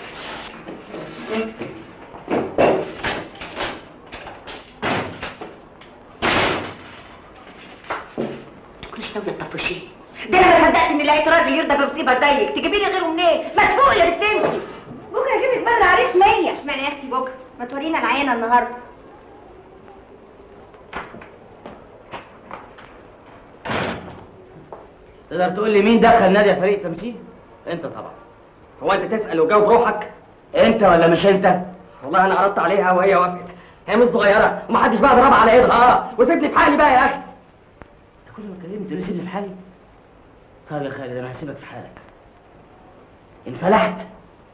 كلش ناويه تطفشيه ده انا ما صدقت اني لقيت راجل يرضى بمصيبه زيك تجيبي لي غيره منين ما تفوقي يا بنت انت بكره اجيب لك بدر عريس 100 اشمعنى يا اختي بكره ما تورينا العينه النهارده تقدر تقول لي مين دخل نادي فريق تمثيل انت طبعا هو انت تسال وجاوب روحك انت ولا مش انت والله انا عرضت عليها وهي وافقت هي مش صغيره ومحدش بقى ضربها على ايدها اه وسيبني في حالي بقى يا اخي انت كل ما تكلمني تقول لي سيبني في حالي طيب يا خالد انا هسيبك في حالك ان فلحت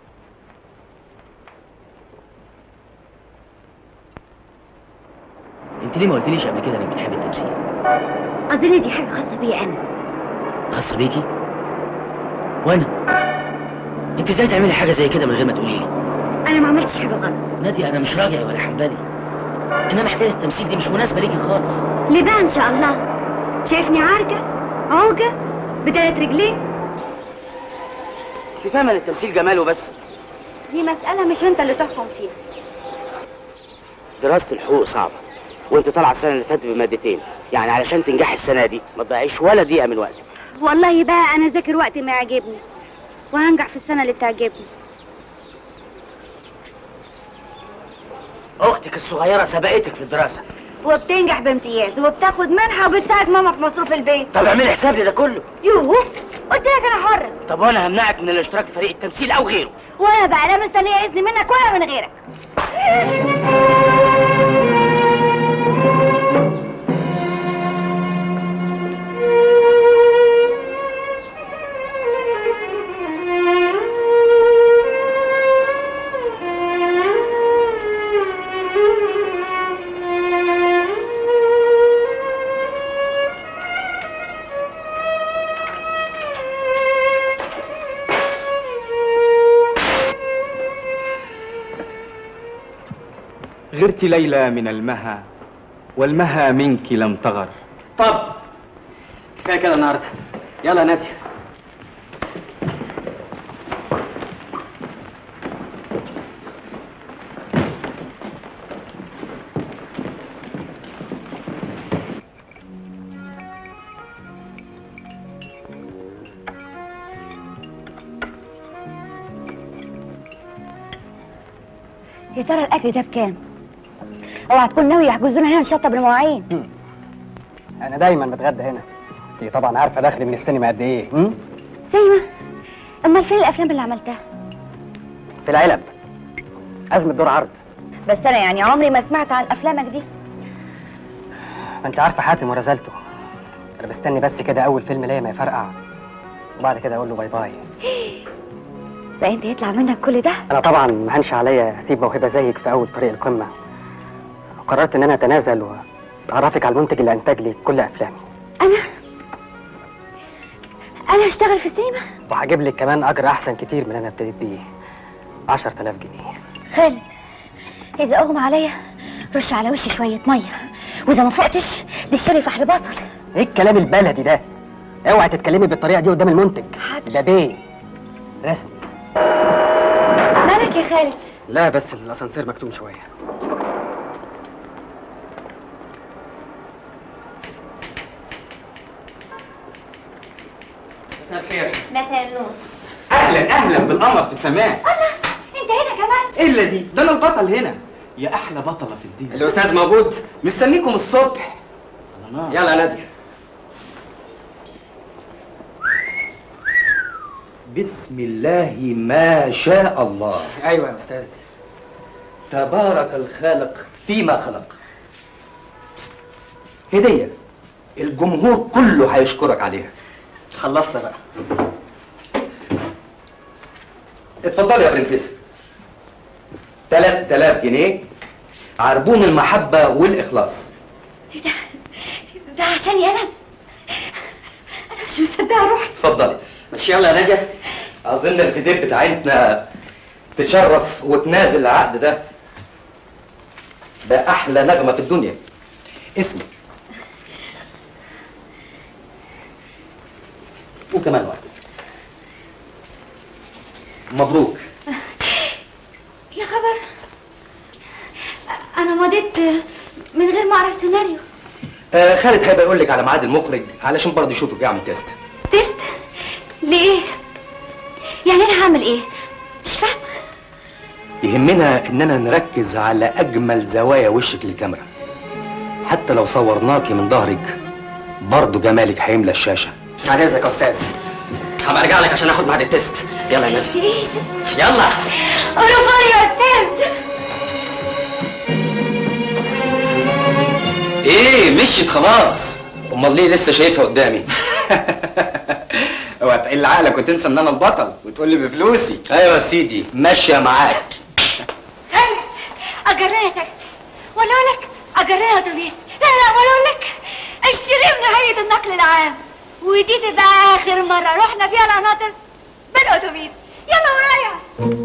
انت ليه ما قلتليش قبل كده انك بتحب التمثيل اظن دي حاجه خاصه بيا انا خاصه بيكي وانا انت ازاي تعملي حاجه زي كده من غير ما تقولي لي انا ما عملتش حاجه غلط نادي انا مش راجعي ولا حنبلي انما حكايه التمثيل دي مش مناسبه ليكي خالص ليه بقى ان شاء الله شايفني عارجه عوجه بثلاث رجلين انت فاهمه ان التمثيل جمال وبس دي مساله مش انت اللي تحكم فيها دراسه الحقوق صعبه وانت طالعه السنه اللي فاتت بمادتين يعني علشان تنجحي السنه دي ما تضيعيش ولا دقيقه من وقتك والله بقى انا ذاكر وقت ما يعجبني وهنجح في السنه اللي تعجبني اختك الصغيره سبقتك في الدراسه وبتنجح بامتياز وبتاخد منحه وبتساعد ماما في مصروف البيت طب اعملي حساب لده كله يوه قلت لك انا حره طب وانا همنعك من الاشتراك في فريق التمثيل او غيره وانا بقى لا مستنيه اذن منك ولا من غيرك غرت ليلى من المها والمها منك لم تغر ستوب كفايه كده النهارده يلا يا نادي يا ترى الاكل ده بكام اوعى تكون ناوي يحجزونا هنا نشطب المواعين انا دايما بتغدى هنا انت طبعا عارفه دخلي من السينما قد ايه م? سيما امال فين الافلام اللي عملتها في العلب ازمه دور عرض بس انا يعني عمري ما سمعت عن افلامك دي ما انت عارفه حاتم ورزالته انا بستني بس كده اول فيلم ليا ما يفرقع وبعد كده اقول له باي باي بقى انت يطلع منك كل ده انا طبعا ما هنش عليا اسيب موهبه زيك في اول طريق القمه وقررت ان انا اتنازل واعرفك على المنتج اللي انتج لي كل افلامي انا انا هشتغل في السينما وهجيب لك كمان اجر احسن كتير من اللي انا ابتديت بيه 10000 جنيه خالد اذا اغمى عليا رش على وشي شويه ميه واذا ما فقتش دشلي فحل بصل ايه الكلام البلدي ده اوعي تتكلمي بالطريقه دي قدام المنتج ده بيه رسمي مالك يا خالد لا بس الاسانسير مكتوم شويه مساء الخير مساء النور اهلا اهلا بالقمر في السماء انت هنا كمان الا دي ده انا البطل هنا يا احلى بطله في الدنيا الاستاذ موجود مستنيكم الصبح يلا يا نادي بسم الله ما شاء الله ايوه يا استاذ تبارك الخالق فيما خلق هدية الجمهور كله هيشكرك عليها خلصنا بقى اتفضلي يا برنسيسة 3000 جنيه عربون المحبة والإخلاص ده عشاني انا انا مش مصدقه روحي اتفضلي مش يلا يا نادية أظن الفدير بتاعتنا تشرف وتنازل العقد ده ده أحلى نغمة في الدنيا اسمك وكمان واحد مبروك يا خبر انا مضيت من غير ما اقرا السيناريو آه خالد هيبقى يقول لك على ميعاد المخرج علشان برضه يشوفك يعمل تيست تيست ليه يعني انا هعمل ايه مش فاهمه يهمنا اننا نركز على اجمل زوايا وشك للكاميرا حتى لو صورناكي من ظهرك برضه جمالك هيملى الشاشه بعد اذنك يا استاذ هبقى ارجع لك عشان اخد ميعاد التيست يلا يا نادي يلا اوروبار يا استاذ ايه مشيت خلاص امال ليه لسه شايفها قدامي اوعى تقل عقلك وتنسى ان انا البطل وتقول لي بفلوسي ايوه يا سيدي ماشيه معاك اجر لنا تاكسي ولا اقول لك اجر لنا اتوبيس لا لا ولا اقول لك اشتريه من هيئه النقل العام ودي تبقى اخر مره رحنا فيها القناطر بالاتوبيس يلا ورايا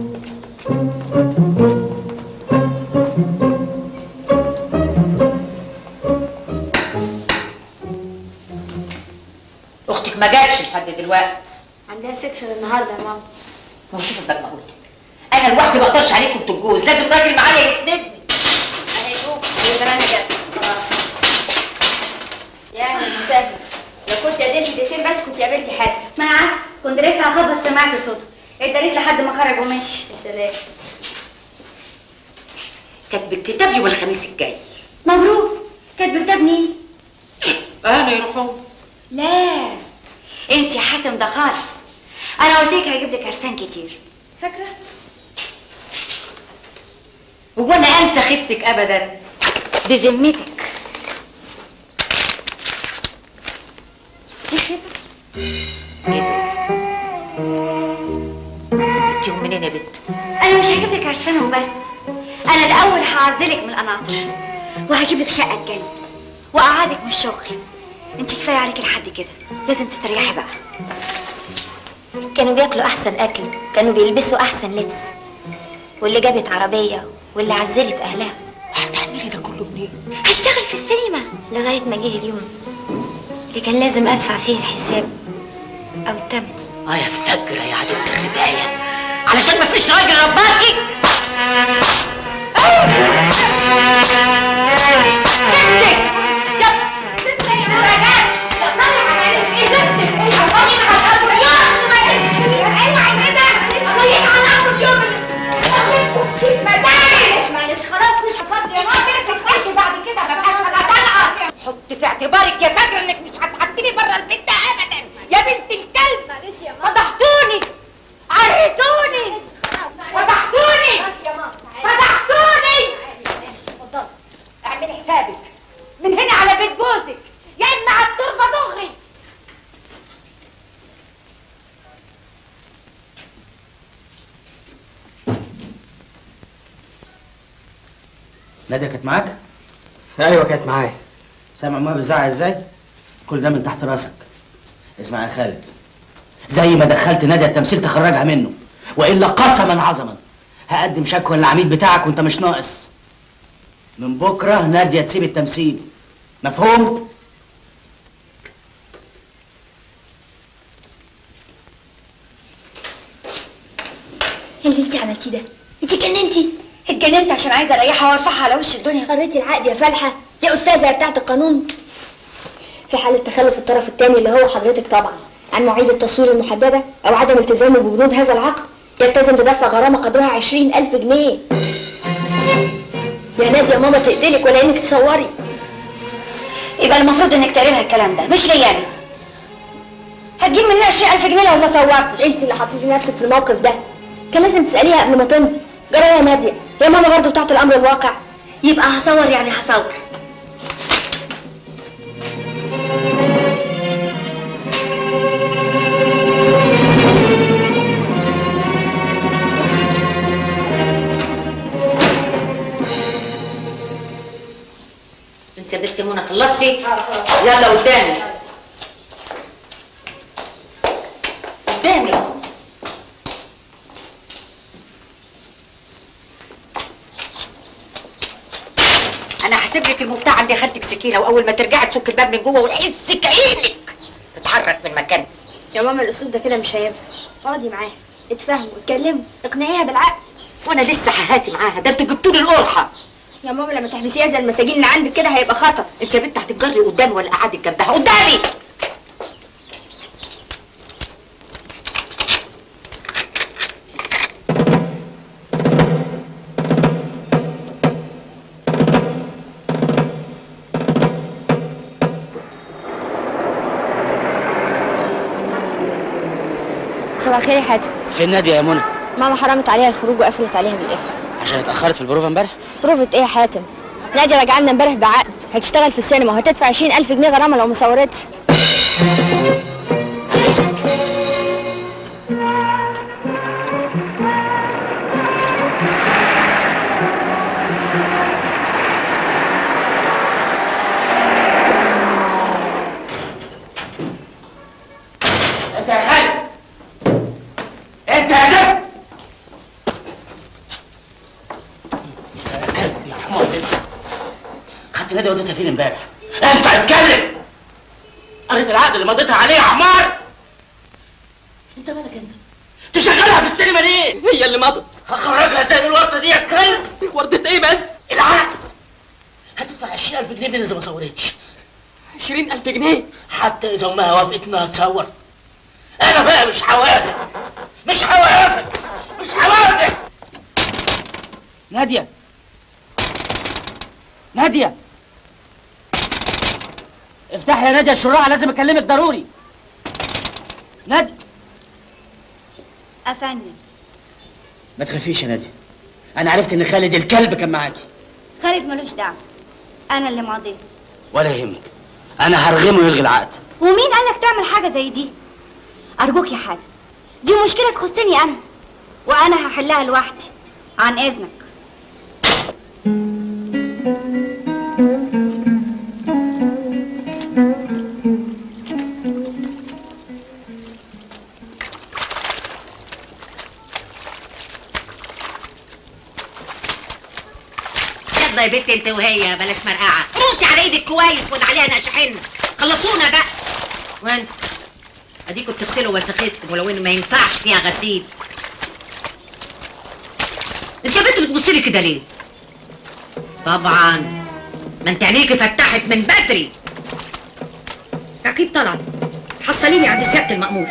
اختك ما جاتش لحد دلوقتي عندها سكشن النهارده يا ماما ما هو شوف بقى ما قلت انا لوحدي ما اقدرش عليكم انتوا الجوز لازم راجل معايا يسندني اهي شوف هي زمانها جت يا اهلا وسهلا لو كنت قدمت دقيقتين بس كنت قابلتي حد ما انا عارفه كنت لسه هخبط سمعت صوته اتدريت لحد ما خرج ومشي يا سلام كاتب الكتاب يوم الخميس الجاي مبروك كاتب كتاب مين؟ انا يروحون لا انت يا حاتم ده خالص انا قلت لك هجيب لك عرسان كتير فاكره؟ هو انا انسى خيبتك ابدا بذمتك دي خيبه ايه ده جبتيهم منين يا بنت انا مش هجيب لك عرسان وبس انا الاول هعزلك من القناطر وهجيب لك شقه تجنن واقعدك من الشغل انت كفايه عليك لحد كده لازم تستريحي بقى كانوا بياكلوا احسن اكل كانوا بيلبسوا احسن لبس واللي جابت عربيه واللي عزلت اهلها هتعملي ده كله منين هشتغل في السينما لغايه ما جه اليوم اللي كان لازم ادفع فيه الحساب او الثمن اه يا فجرة يا عدوة الرباية علشان ما فيش راجل رباكي معلش خلاص مش هفضل يا ماما مش هتخشي بعد كده مبقاش انا طالعه حط في اعتبارك يا فجرة انك مش هتحطمي بره البيت ده ابدا يا بنت الكلب معلش يا ماما فضحتوني عريتوني فضحتوني فضحتوني اتفضلي اعملي حسابك من هنا على بيت جوزك يا اما على التربه دغري نادية كانت معاك؟ ايوه كانت معايا سامع ما بيزعق ازاي؟ كل ده من تحت راسك اسمع يا خالد زي ما دخلت نادية التمثيل تخرجها منه والا قسما عظما هقدم شكوى للعميد بتاعك وانت مش ناقص من بكره نادية تسيب التمثيل مفهوم؟ ايه اللي انت عملتيه ده؟ انت اتجننتي اتجننت عشان عايزه اريحها وارفعها على وش الدنيا قريتي العقد يا فالحه يا استاذه يا بتاعه القانون في حاله تخلف الطرف الثاني اللي هو حضرتك طبعا عن مواعيد التصوير المحدده او عدم التزامه ببنود هذا العقد يلتزم بدفع غرامه قدرها عشرين ألف جنيه يا نادية ماما تقتلك ولا انك تصوري يبقى المفروض انك تقري لها الكلام ده مش ليا انا هتجيب مني 20000 جنيه لو ما صورتش انت اللي حطيتي نفسك في الموقف ده كان لازم تساليها قبل ما تمضي جرى يا ناديه يا ماما برضو بتاعت الامر الواقع يبقى هصور يعني هصور انت يا بنت منى خلصتي يلا قدامي قدامي انا هسيب لك المفتاح عند خالتك سكينه واول ما ترجعي تفك الباب من جوه ونحسك عينك تتحرك من مكانك يا ماما الاسلوب ده كده مش هينفع اقعدي معاها اتفاهموا اتكلموا اقنعيها بالعقل وانا لسه ههاتي معاها ده انتوا جبتوا لي القرحه يا ماما لما تحبسيها زي المساجين اللي عندك كده هيبقى خطر انت يا بنت هتتجري قدامي ولا قعدت جنبها قدامي صباح الخير يا حاتم فين ناديه يا منى ماما حرمت عليها الخروج وقفلت عليها بالقفل عشان اتاخرت في البروفه امبارح بروفة ايه يا حاتم نادية راجعه لنا امبارح بعقد هتشتغل في السينما وهتدفع 20000 جنيه غرامه لو ما صورتش انت يا خالد انت يا زفت يا حمار انت خدت نادي وديتها فين امبارح انت اتكلم قريت العقد اللي مضيتها عليه يا حمار انت مالك انت تشغلها في السينما ليه هي اللي مضت هخرجها زي من الورطه دي يا كلب ورطه ايه بس العقد هتدفع 20000 جنيه دي اذا ما صورتش 20000 جنيه حتى اذا امها وافقت انها تصور انا بقى مش هوافق مش هوافق مش هوافق ناديه ناديه افتحي يا ناديه الشراع لازم اكلمك ضروري ناديه افندم ما تخافيش يا ناديه انا عرفت ان خالد الكلب كان معاكي خالد ملوش دعوه انا اللي ماضيت ولا يهمك انا هرغمه يلغي العقد ومين قالك تعمل حاجه زي دي ارجوك يا حاتم دي مشكله تخصني انا وانا هحلها لوحدي عن اذنك يلا يا بنت انت وهي بلاش مرقعه روتي على ايدك كويس وانا عليها نقشحن خلصونا بقى وين اديكوا بتغسلوا وسخيتكم ولو ان ما ينفعش فيها غسيل انت يا بنت بتبصي لي كده ليه طبعا ما انت عينيكي فتحت من بدري اكيد طلع حصليني عند سياده المأمور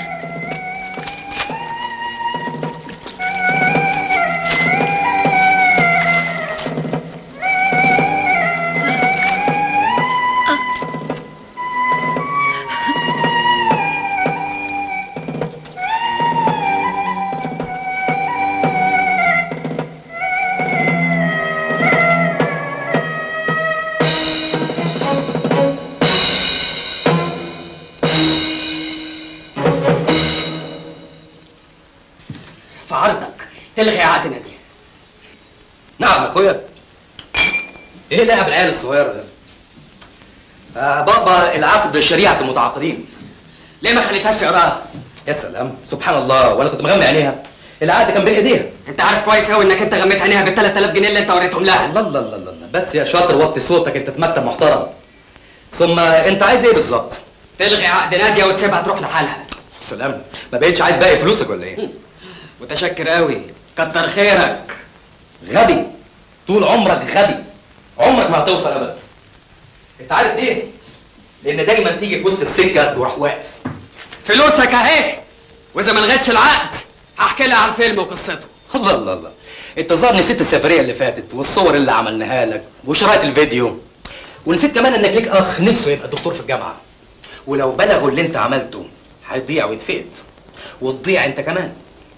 في عرضك تلغي عقد ناديه نعم يا اخويا ايه لعب العيال الصغيره ده آه بابا العقد شريعه المتعاقدين ليه ما خليتهاش تقراها يا سلام سبحان الله وانا كنت مغمي عينيها العقد كان بين ايديها انت عارف كويس قوي انك انت غميت عينيها بال 3000 جنيه اللي انت وريتهم لها الله الله الله الله بس يا شاطر وطي صوتك انت في مكتب محترم ثم انت عايز ايه بالظبط تلغي عقد ناديه وتسيبها تروح لحالها سلام ما بقتش عايز باقي فلوسك ولا ايه متشكر قوي كتر خيرك غبي طول عمرك غبي عمرك ما هتوصل ابدا انت عارف ليه لان دايما تيجي في وسط السكه تروح واقف فلوسك اهي واذا ما لغيتش العقد هحكي لها عن فيلم وقصته الله الله الله انت ظهر نسيت السفريه اللي فاتت والصور اللي عملناها لك وشرايط الفيديو ونسيت كمان انك ليك اخ نفسه يبقى دكتور في الجامعه ولو بلغوا اللي انت عملته هيضيع ويتفقد وتضيع انت كمان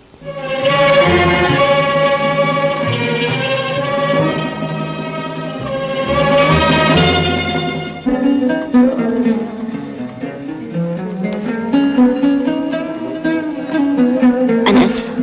انا اسفه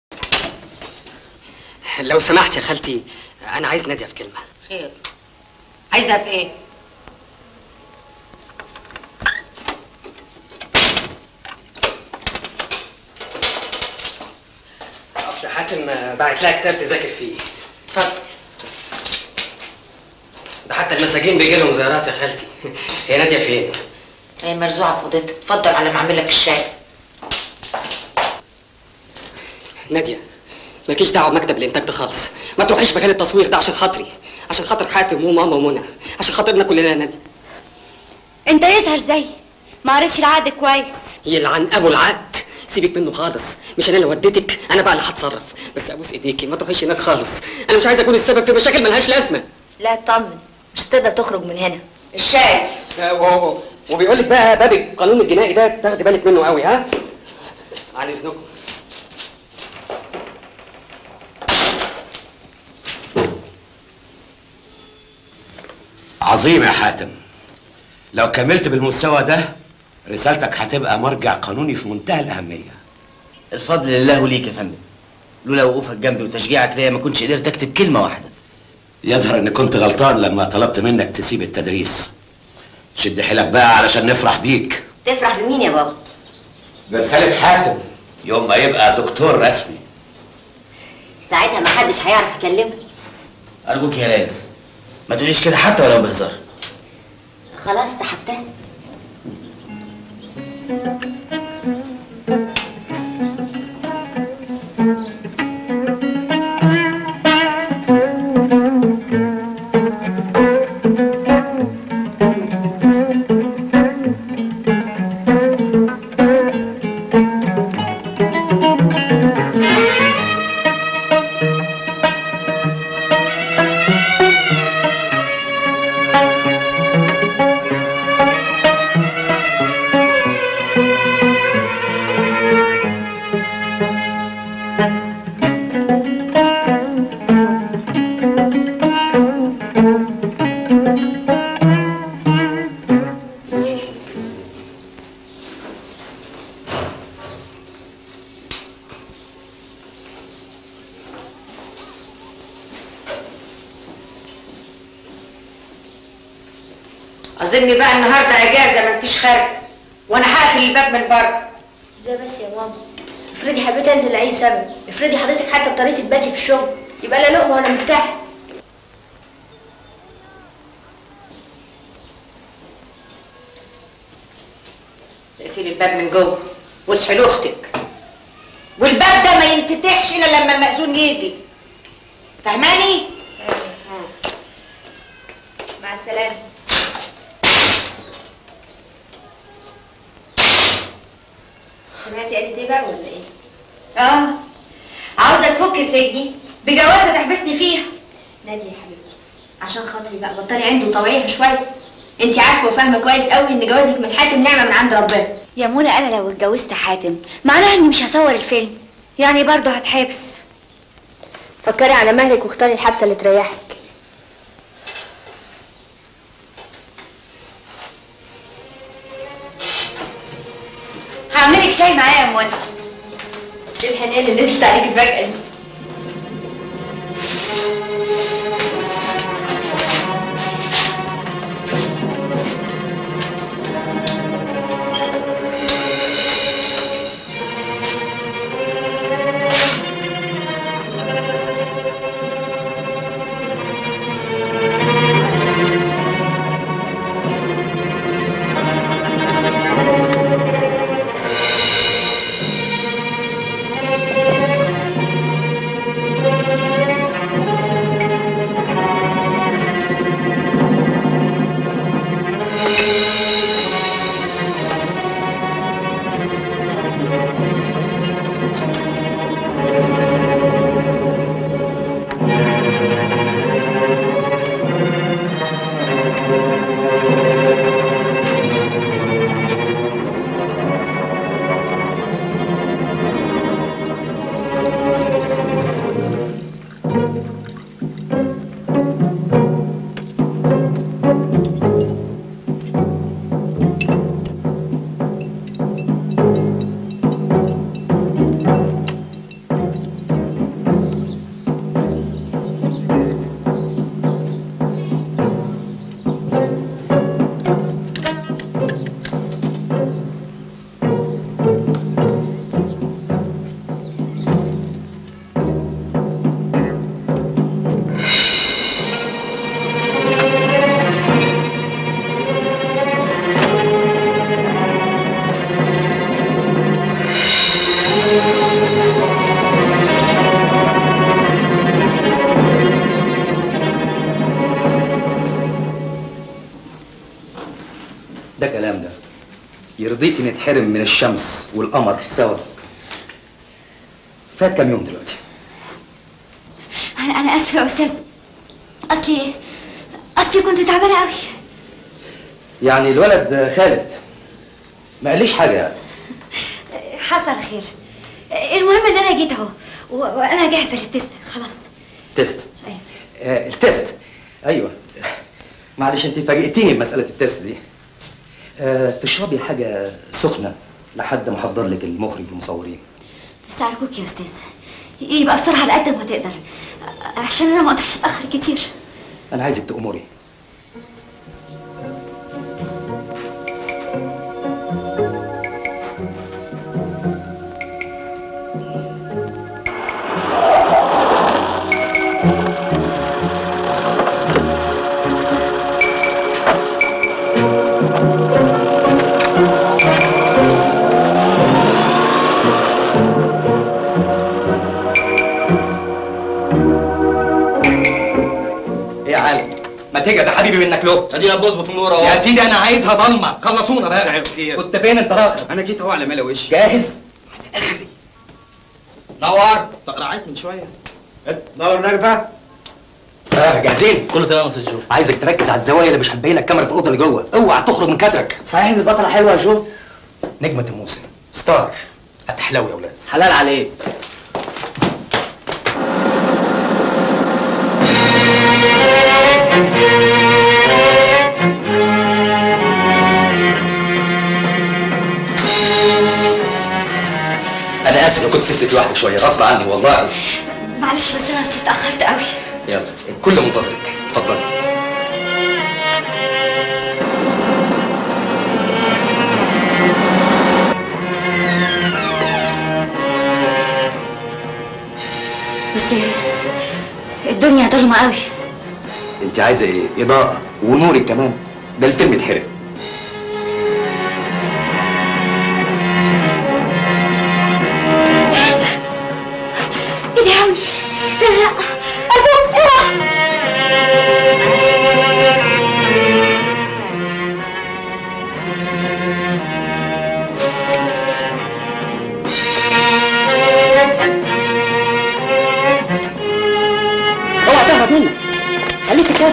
لو سمحت يا خالتي انا عايز ناديه في كلمه خير عايزها في ايه اصل حاتم باعت لها كتاب تذاكر فيه اتفضل ده حتى المساجين بيجي لهم زيارات يا خالتي هي ناديه فين؟ هي مرزوعه في اوضتها اتفضل على ما اعمل لك الشاي ناديه مالكيش دعوه بمكتب الانتاج ده خالص ما تروحيش مكان التصوير ده عشان خاطري عشان خاطر حاتم وماما ومنى عشان خاطرنا كلنا يا ناديه انت يظهر زي ما قريتش العقد كويس يلعن ابو العقد سيبك منه خالص مش انا اللي وديتك انا بقى اللي هتصرف بس ابوس ايديكي ما تروحيش هناك خالص انا مش عايز اكون السبب في مشاكل ملهاش لازمه لا اطمن مش هتقدر تخرج من هنا الشاي وبيقول لك بقى باب القانون الجنائي ده تاخدي بالك منه قوي ها عن اذنكم عظيم يا حاتم لو كملت بالمستوى ده رسالتك هتبقى مرجع قانوني في منتهى الأهمية الفضل لله وليك يا فندم لولا وقوفك جنبي وتشجيعك ليا ما كنتش قدرت اكتب كلمه واحده يظهر اني كنت غلطان لما طلبت منك تسيب التدريس شد حيلك بقى علشان نفرح بيك تفرح بمين يا بابا برسالة حاتم يوم ما يبقى دكتور رسمي ساعتها محدش هيعرف يكلمه ارجوك يا ليلى ما تقوليش كده حتى ولو بهزار خلاص سحبتها اظن بقى النهارده اجازه ما انتش خارج وانا هقفل الباب من بره ازاي بس يا ماما افرضي حبيت انزل لاي سبب افرضي حضرتك حتى اضطريتي تباتي في الشغل يبقى لا لقمه ولا مفتاح اقفلي الباب من جوه واصحي لاختك والباب ده ما ينفتحش الا لما المأذون يجي فهماني؟ مع السلامه سمعتي قالت ايه بقى ولا ايه؟ اه عاوزه تفك سجني بجوازه تحبسني فيها نادي يا حبيبتي عشان خاطري بقى بطلي عنده طوعيه شويه انت عارفه وفاهمه كويس قوي ان جوازك من حاتم نعمه من عند ربنا يا منى انا لو اتجوزت حاتم معناها اني مش هصور الفيلم يعني برضه هتحبس فكري على مهلك واختاري الحبسه اللي تريحك هعملك شاي معايا يا منى ايه الحنان اللي نزلت عليكي فجاه دي ده كلام ده يرضيك نتحرم من الشمس والقمر سوا فات كام يوم دلوقتي انا انا اسفه يا استاذ اصلي اصلي كنت تعبانه قوي يعني الولد خالد ما قاليش حاجه يعني حصل خير المهم ان انا جيت اهو و- وانا جاهزه للتست خلاص تيست أيوة. آه التيست ايوه معلش انت فاجئتيني بمساله التيست دي آه تشربي حاجه سخنه لحد ما احضر لك المخرج والمصورين بس ارجوك يا استاذ يبقى بسرعه على قد ما تقدر عشان انا ما اقدرش اتاخر كتير انا عايزك تأمري ايه يا عالم ما تجهز يا حبيبي منك له ادينا بظبط النور اهو يا سيدي انا عايزها ضلمه خلصونا بقى مساء الخير. كنت فين انت راخر انا جيت اهو على ملا وش جاهز نور تقرعت من شويه نور نجفه اه جاهزين كله تمام يا استاذ جو عايزك تركز على الزوايا اللي مش هتبين لك الكاميرا في الاوضه اللي جوه اوعى تخرج من كادرك صحيح ان البطله حلوه يا جو نجمه الموسم ستار هتحلوي يا اولاد حلال عليك انا اسف لو كنت سبتك لوحدك شويه غصب عني والله معلش بس انا أصل اتاخرت قوي يلا الكل منتظرك اتفضلي بس الدنيا ضلمه قوي انت عايزه ايه اضاءه ونورك كمان ده الفيلم اتحرق ايه ده يا عمي لا لا لا ارجوك اوعى اوعى تهرب منك خليك كده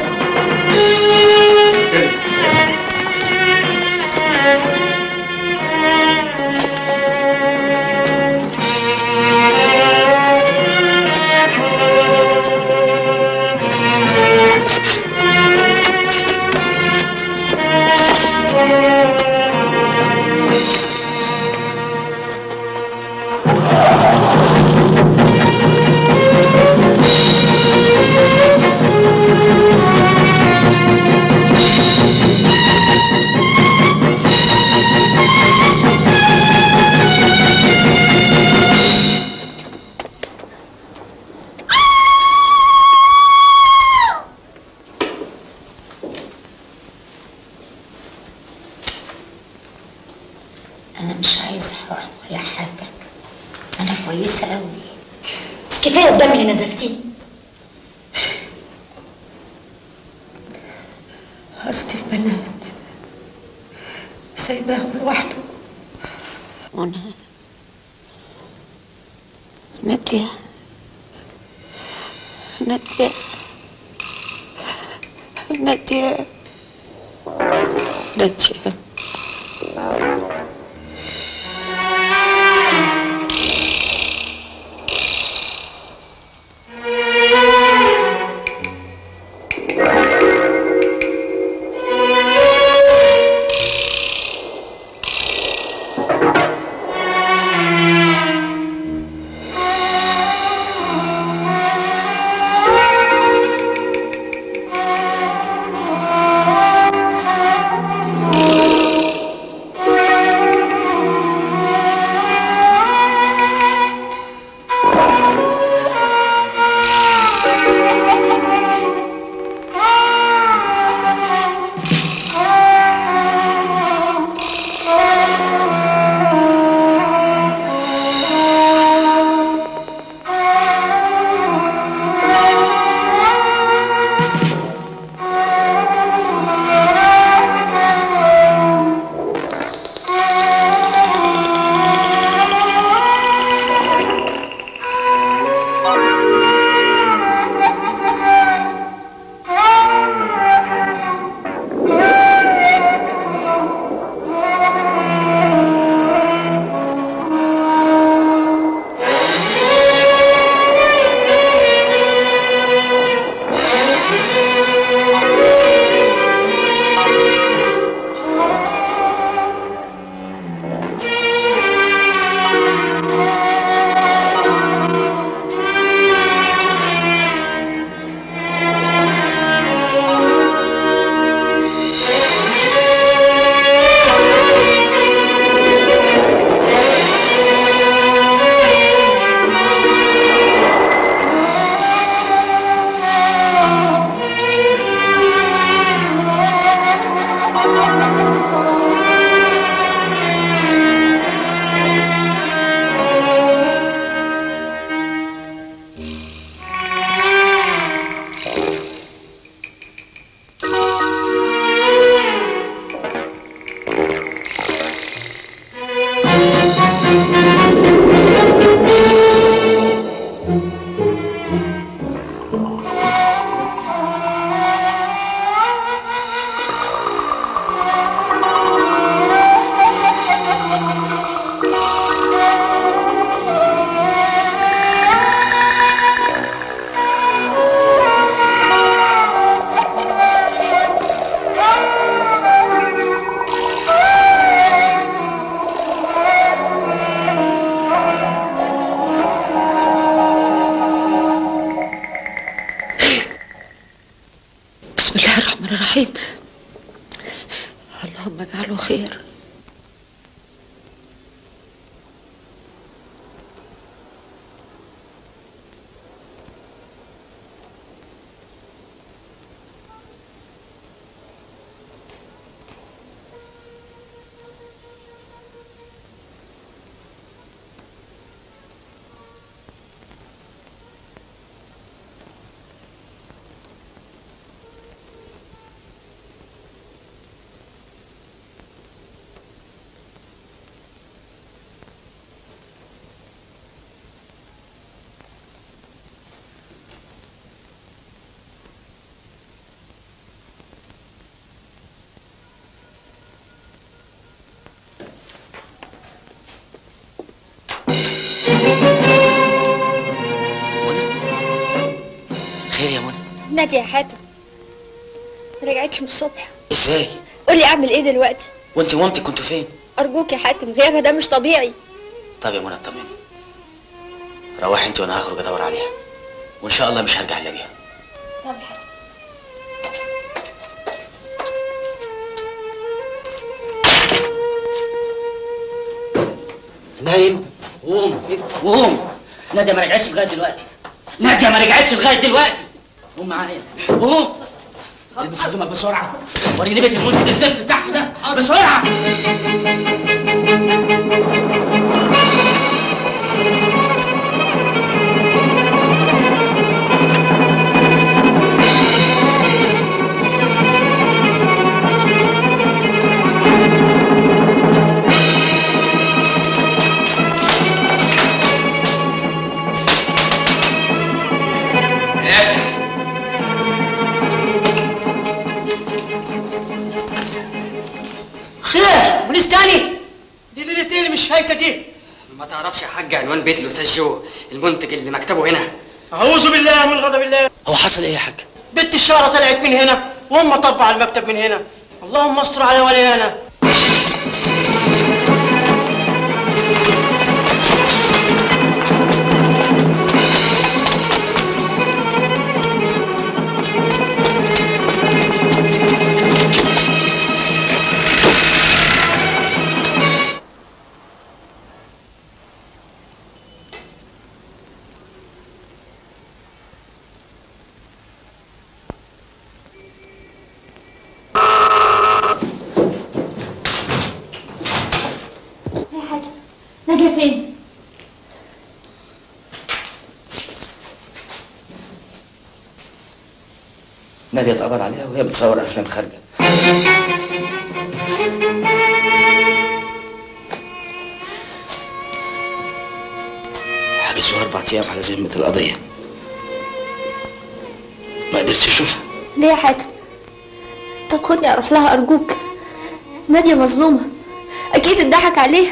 انا مش عايزه حقن ولا حاجه انا كويسه قوي مش كفايه الدم اللي نزلتيه قصد البنات سايباهم لوحده وانا نادية نادية نادية نادية Oh بسم الله الرحمن الرحيم اللهم اجعله خير خير يا منى نادي يا حاتم ما رجعتش من الصبح ازاي قولي اعمل ايه دلوقتي وانت ومامتك كنتوا فين ارجوك يا حاتم غيابها ده مش طبيعي طب يا منى اطمني روحي انت وانا هخرج ادور عليها وان شاء الله مش هرجع الا بيها طب يا حاتم نايم قوم قوم ناديه ما رجعتش لغايه دلوقتي ناديه ما رجعتش لغايه دلوقتي قوم معايا قوم البس هدومك بسرعه وريني بيت المنتج الزفت بتاعك ده بسرعه خير بوليس تاني دي ليلتين مش فايته دي ما تعرفش يا حاج عنوان بيت الاستاذ جو المنتج اللي مكتبه هنا اعوذ بالله من غضب الله هو حصل ايه يا حاج بنت الشارة طلعت من هنا وهم طبع على المكتب من هنا اللهم استر على وليانا يا حاتم نادية فين؟ ناديه اتقبض عليها وهي بتصور افلام خارجه حجزوها اربع ايام على ذمه القضيه ما قدرتش اشوفها ليه يا حاتم؟ طب خدني اروح لها ارجوك نادية مظلومة اكيد اتضحك عليها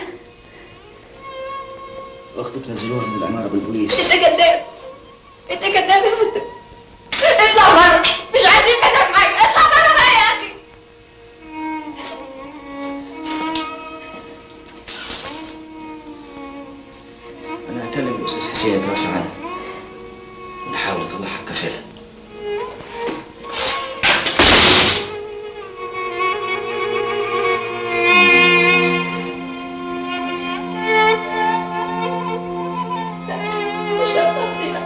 اختك نزلوها من العماره بالبوليس انت كذاب انت كذاب يا حاتم اطلع بره مش عايزين منك حاجة اطلع بره بقى يا اخي انا هكلم الاستاذ حسين يترافع عنها ونحاول نطلعها كفاله مش هتطلع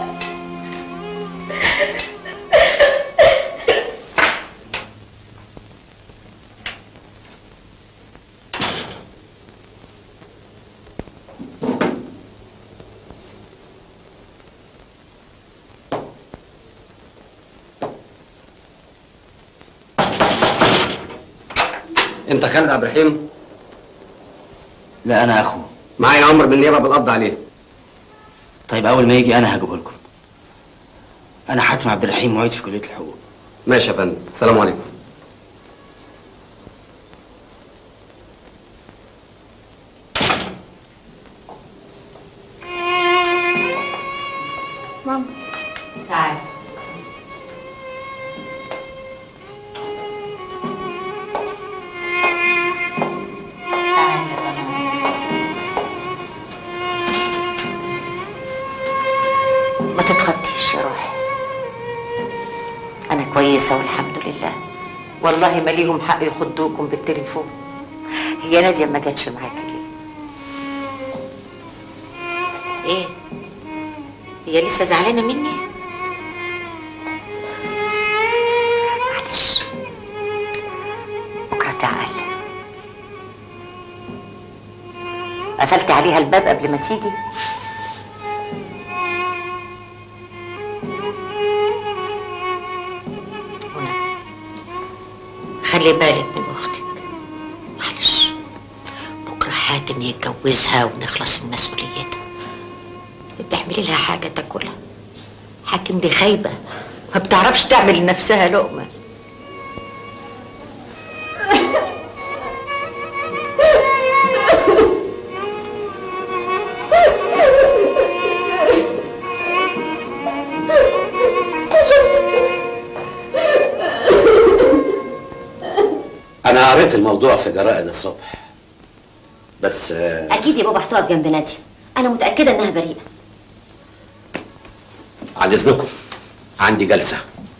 انت خالد عبد الرحيم لا انا اخوه معايا امر من النيابه بالقبض عليه طيب اول ما يجي انا هجيبه لكم انا حاتم عبد الرحيم معيد في كليه الحقوق ماشي يا فندم السلام عليكم ماما تعال ما تتخطيش يا روحي انا كويسه والحمد لله والله ما ليهم حق يخضوكم بالتليفون هي ناديه ما جاتش معاكي ليه ايه هي لسه زعلانه مني معلش بكره تعال قفلت عليها الباب قبل ما تيجي خلي بالك من اختك معلش بكره حاتم يتجوزها ونخلص من مسؤوليتها بتعملي لها حاجه تاكلها حاكم دي خايبه ما بتعرفش تعمل لنفسها لقمه انا قريت الموضوع في جرائد الصبح بس آه، اكيد يا بابا هتقف جنب ناديه انا متاكده انها بريئه عن اذنكم عندي جلسه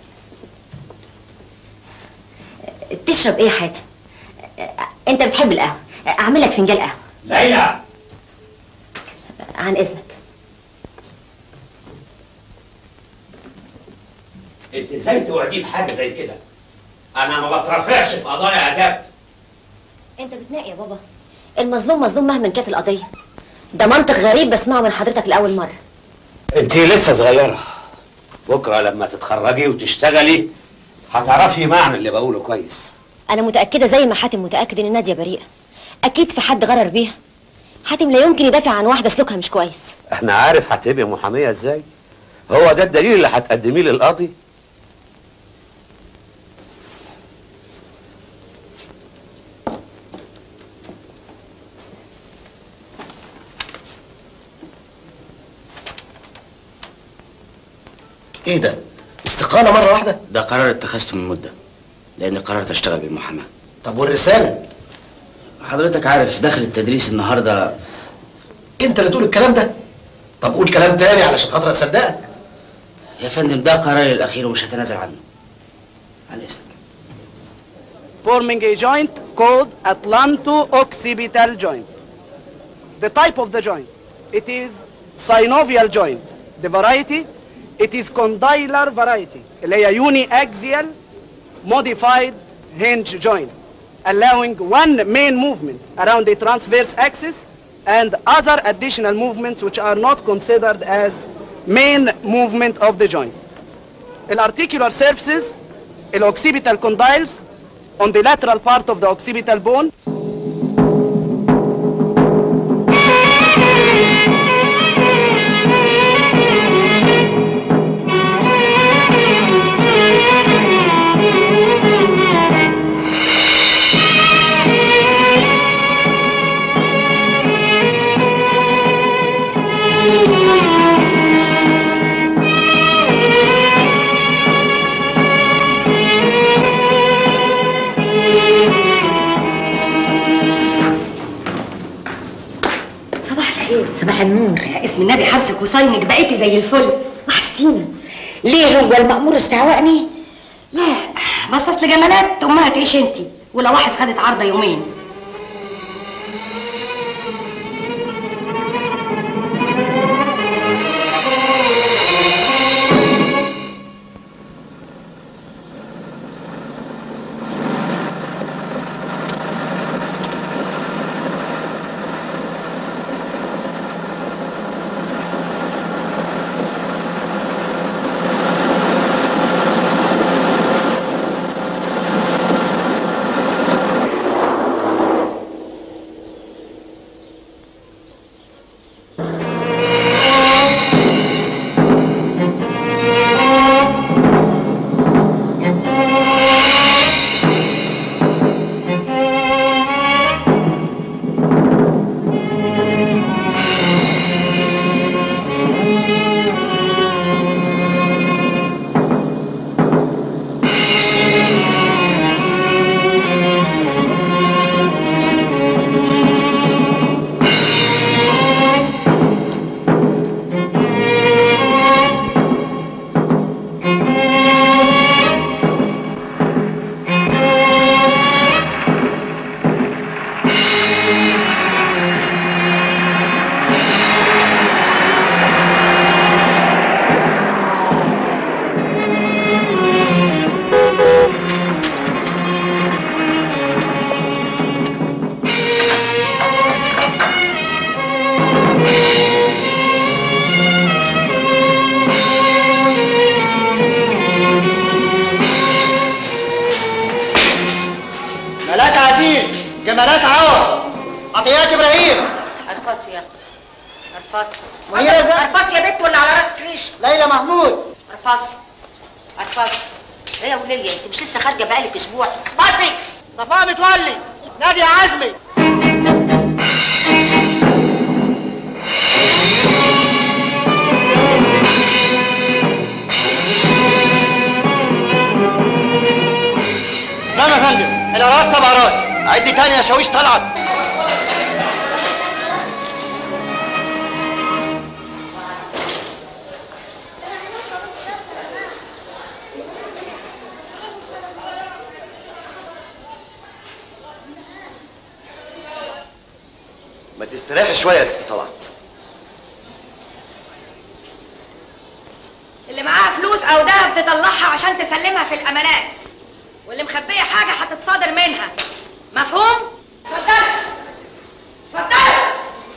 تشرب ايه يا حاتم انت بتحب القهوه اعمل لك فنجان قهوه ليلى عن اذنك انت ازاي توعديه بحاجه زي كده انا ما بترافعش في قضايا اداب انت بتناقي يا بابا المظلوم مظلوم مهما كانت القضيه ده منطق غريب بسمعه من حضرتك لاول مره انت لسه صغيره بكره لما تتخرجي وتشتغلي هتعرفي معنى اللي بقوله كويس انا متاكده زي ما حاتم متاكد ان ناديه بريئه اكيد في حد غرر بيها حاتم لا يمكن يدافع عن واحده سلوكها مش كويس انا عارف هتبقي محاميه ازاي هو ده الدليل اللي هتقدميه للقاضي ايه ده استقاله مره واحده ده قرار اتخذته من مده لاني قررت اشتغل بالمحاماه طب والرساله حضرتك عارف داخل التدريس النهارده انت اللي تقول الكلام ده طب قول كلام تاني علشان خاطر اصدقك يا فندم ده قراري الاخير ومش هتنازل عنه على اذنك forming a joint called Atlanto-occipital joint. The type of the joint, it is synovial joint. The variety, it is condylar variety, اللي هي uniaxial modified hinge joint, allowing one main movement around the transverse axis and other additional movements which are not considered as main movement of the joint. The articular surfaces, the occipital condyles, on the lateral part of the occipital bone. صباح الخير صباح النور اسم النبي حرسك وصاينك بقيتي زي الفل وحشتينا ليه هو المأمور استعوقني؟ لا بس اصل جمالات امها تعيش انتي ولو واحد خدت عارضه يومين جمالات عوض عطيات ابراهيم ارفص يا اختي ارفص منيرة زكي. ارفص يا بنت ولا على راسك ريش ليلى محمود ارفصي ارفصي ايه يا وليه انت مش لسه خارجه بقالك اسبوع ارفصي صفاء متولي نادية عزمي نعم يا فندم الأراض سبع راس عد تاني يا شاويش طلعت ما تستريحي شويه يا ست طلعت اللي معاها فلوس او دهب تطلعها عشان تسلمها في الامانات واللي مخبيه حاجه هتتصادر منها مفهوم اتفضل اتفضل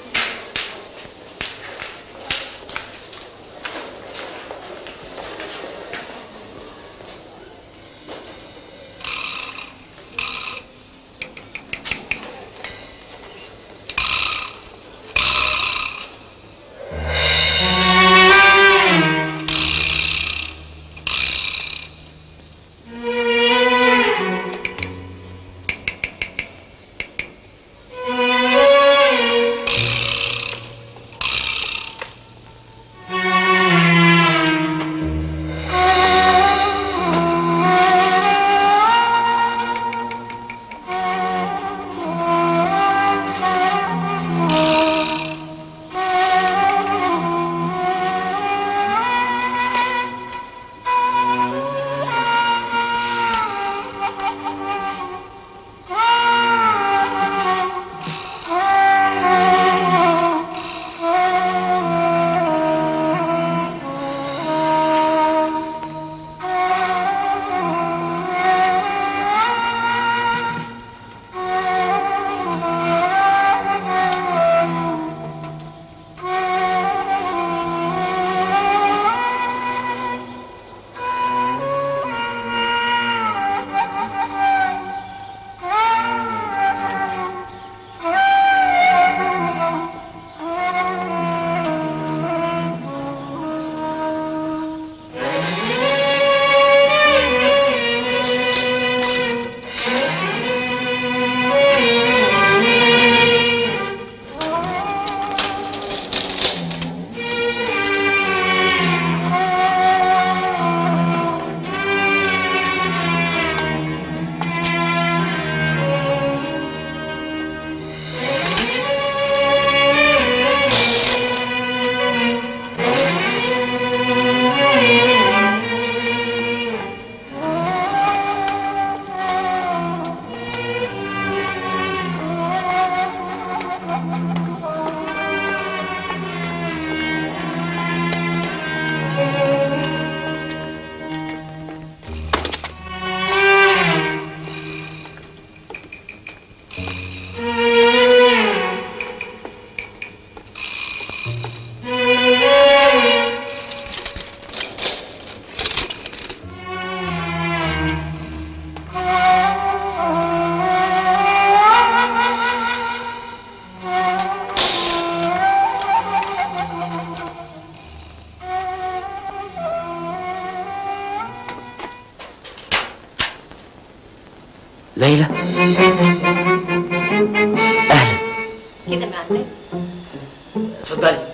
ليلى كده معناه اتفضلي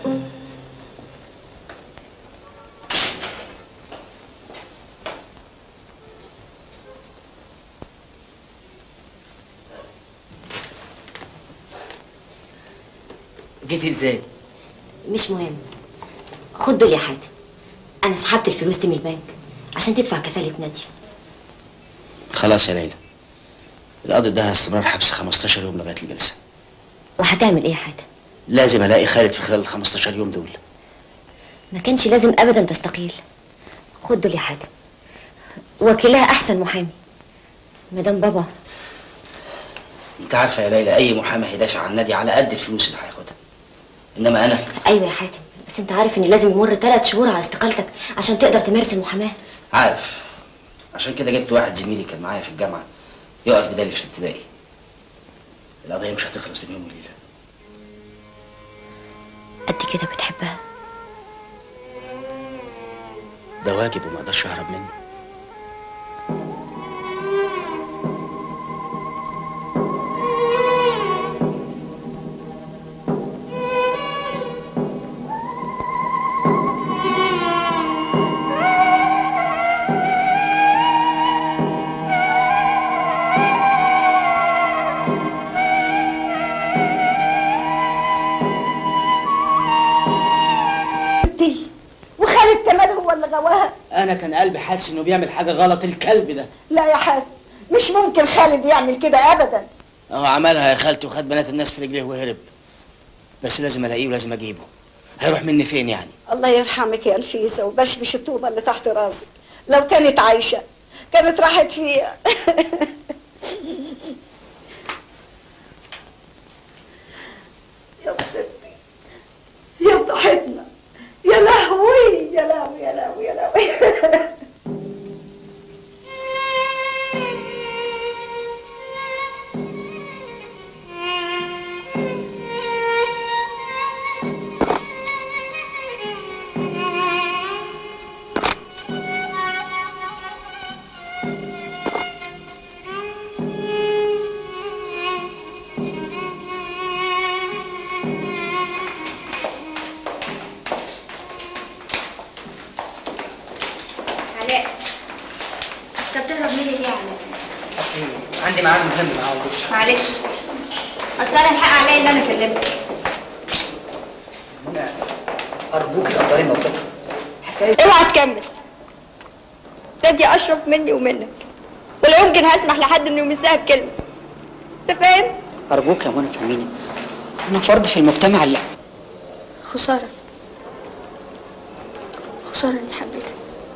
جيتي ازاي؟ مش مهم خد دول يا حاتم انا سحبت الفلوس دي من البنك عشان تدفع كفاله ناديه خلاص يا ليلى القاضي ده استمرار حبس 15 يوم لغايه الجلسه وهتعمل ايه يا حاتم لازم الاقي خالد في خلال ال 15 يوم دول ما كانش لازم ابدا تستقيل خد دول يا حاتم وكيلها احسن محامي مدام بابا انت عارفه يا ليلى اي محامي هيدافع عن نادي على قد الفلوس اللي هياخدها انما انا ايوه يا حاتم بس انت عارف ان لازم يمر ثلاث شهور على استقالتك عشان تقدر تمارس المحاماه عارف عشان كده جبت واحد زميلي كان معايا في الجامعه يقف بدالي في الابتدائي القضيه مش هتخلص بين يوم وليله قد كده بتحبها ده واجب وما اقدرش اهرب منه بنتي وخالد كمان هو اللي غواها انا كان قلبي حاسس انه بيعمل حاجه غلط الكلب ده لا يا حاتم مش ممكن خالد يعمل كده ابدا اهو عملها يا خالتي وخد بنات الناس في رجليه وهرب بس لازم الاقيه ولازم اجيبه هيروح مني فين يعني الله يرحمك يا نفيسه وبشبش الطوبه اللي تحت راسك لو كانت عايشه كانت راحت فيها يا بسبي يا ضحتنا يا لهوي يا لهوي يا لهوي يا لهوي علاء انت بتهرب مني ليه يا علاء؟ اصلي عندي ميعاد مهم مع والدتي معلش اصل انا الحق عليا ان انا كلمتك ارجوك قدري موقفك اوعى تكمل ده دي اشرف مني ومنك ولا يمكن هسمح لحد انه يمسها بكلمه انت فاهم؟ ارجوك يا منى فهميني انا فرد في المجتمع اللي خساره خساره اني حبيتك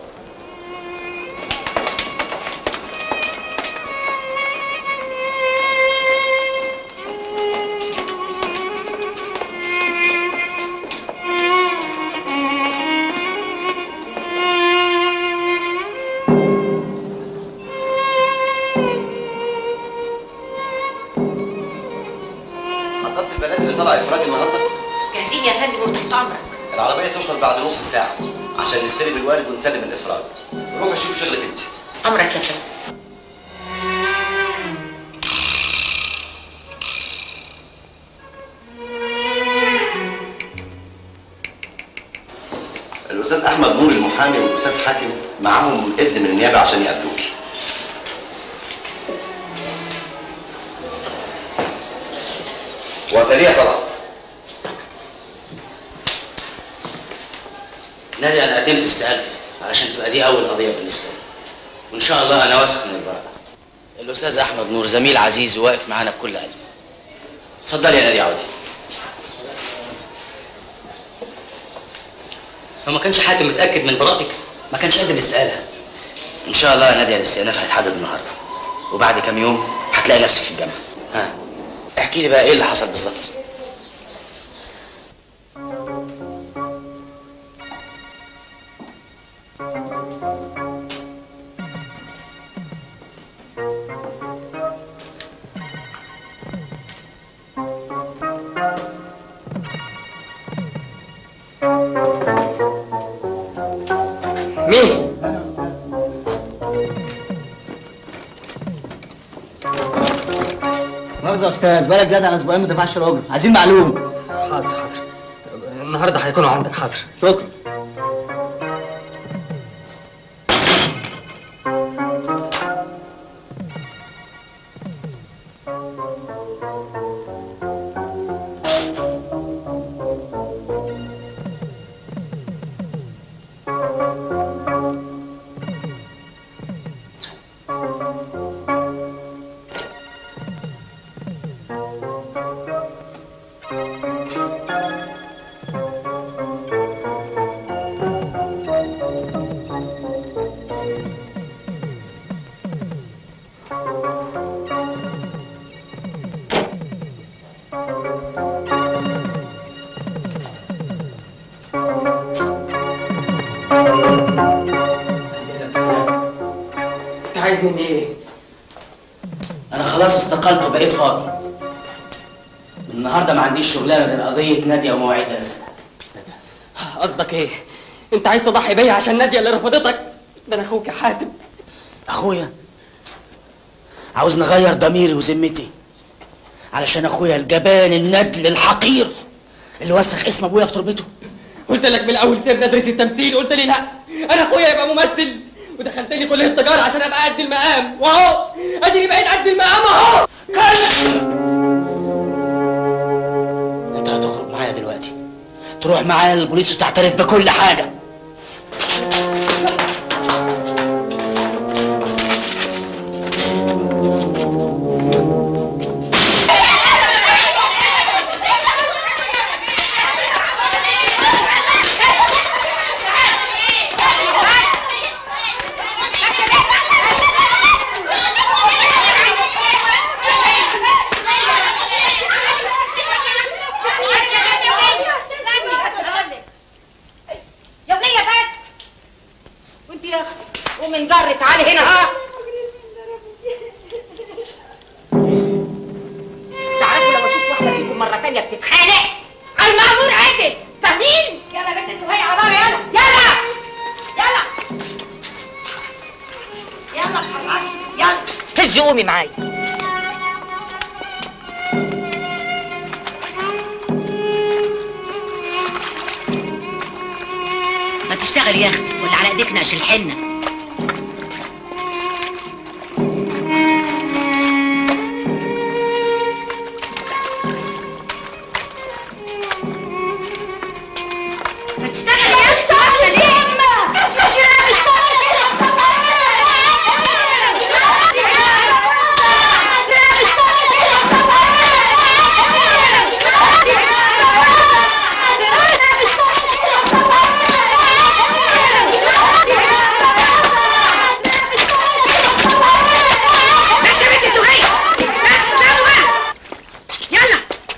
حضرت البنات اللي طلع افراج النهارده جاهزين يا فندم وتحت امرك العربيه توصل بعد نص ساعه عشان نستلم الوالد ونسلم الافراج روح شوف شغلك انت امرك يا فندم الاستاذ احمد نور المحامي والاستاذ حاتم معاهم اذن من النيابه عشان يقابلوكي وفاليه طلعت نادي انا قدمت استقالتي علشان تبقى دي اول قضيه بالنسبه لي وان شاء الله انا واثق من البراءه الاستاذ احمد نور زميل عزيز واقف معانا بكل قلب اتفضلي يا نادي عودي لو ما كانش حاتم متاكد من براءتك ما كانش قدم استقاله ان شاء الله يا نادي الاستئناف هيتحدد النهارده وبعد كام يوم هتلاقي نفسك في الجامعه ها احكي لي بقى ايه اللي حصل بالظبط مين مؤاخذة يا استاذ بالك زيادة عن اسبوعين ما دفعش الاجر عايزين معلوم حاضر حاضر النهارده هيكونوا عندك حاضر شكرا انت عايز مني ايه؟ انا خلاص استقلت وبقيت فاضي النهارده ما عنديش شغلانه غير قضيه ناديه ومواعيدها يا سيدي قصدك ايه انت عايز تضحي بيا عشان ناديه اللي رفضتك ده انا اخوك يا حاتم اخويا عاوز نغير ضميري وذمتي علشان اخويا الجبان الندل الحقير اللي وسخ اسم ابويا في تربته قلت لك من الاول سيبني ادرس التمثيل قلت لي لا انا اخويا يبقى ممثل ودخلتني كليه التجاره عشان ابقى قد المقام واهو اديني بقيت قد المقام اهو انت هتخرج معايا دلوقتي تروح معايا للبوليس وتعترف بكل حاجه يا ولية بس وانت يا اختي قومي نجري تعالي هنا ها تعرفوا لو اشوف واحده فيكم مره تانية بتتخانق المأمور عدل فاهمين يلا يا بنت انت وهي عباره يلا يلا يلا يلا اتحركي يلا هزي قومي معايا ما تشتغل يا اختي ولا على ايديك نقش الحنه ما تشتغل يا اشتغل يا اما بس يا بنت انتوا جايه بس اطلعوا بقى يلا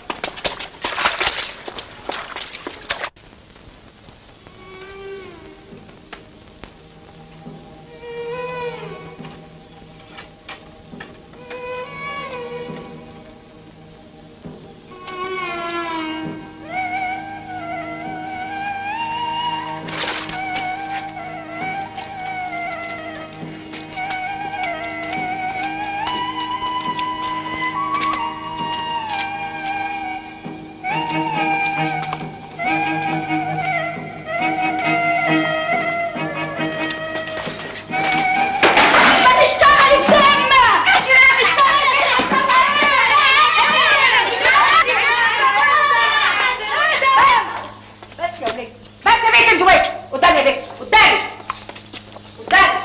اشتغلي بسمة بس يا ولية بس يا بنت انت وين قدامي يا بنت قدامي قدامي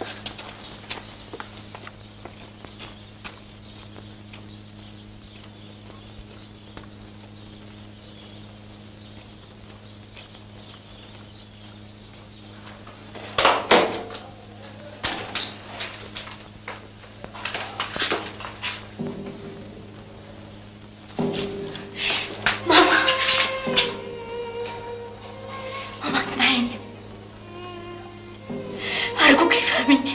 ماما ماما اسمعيني أرجوكي فهميني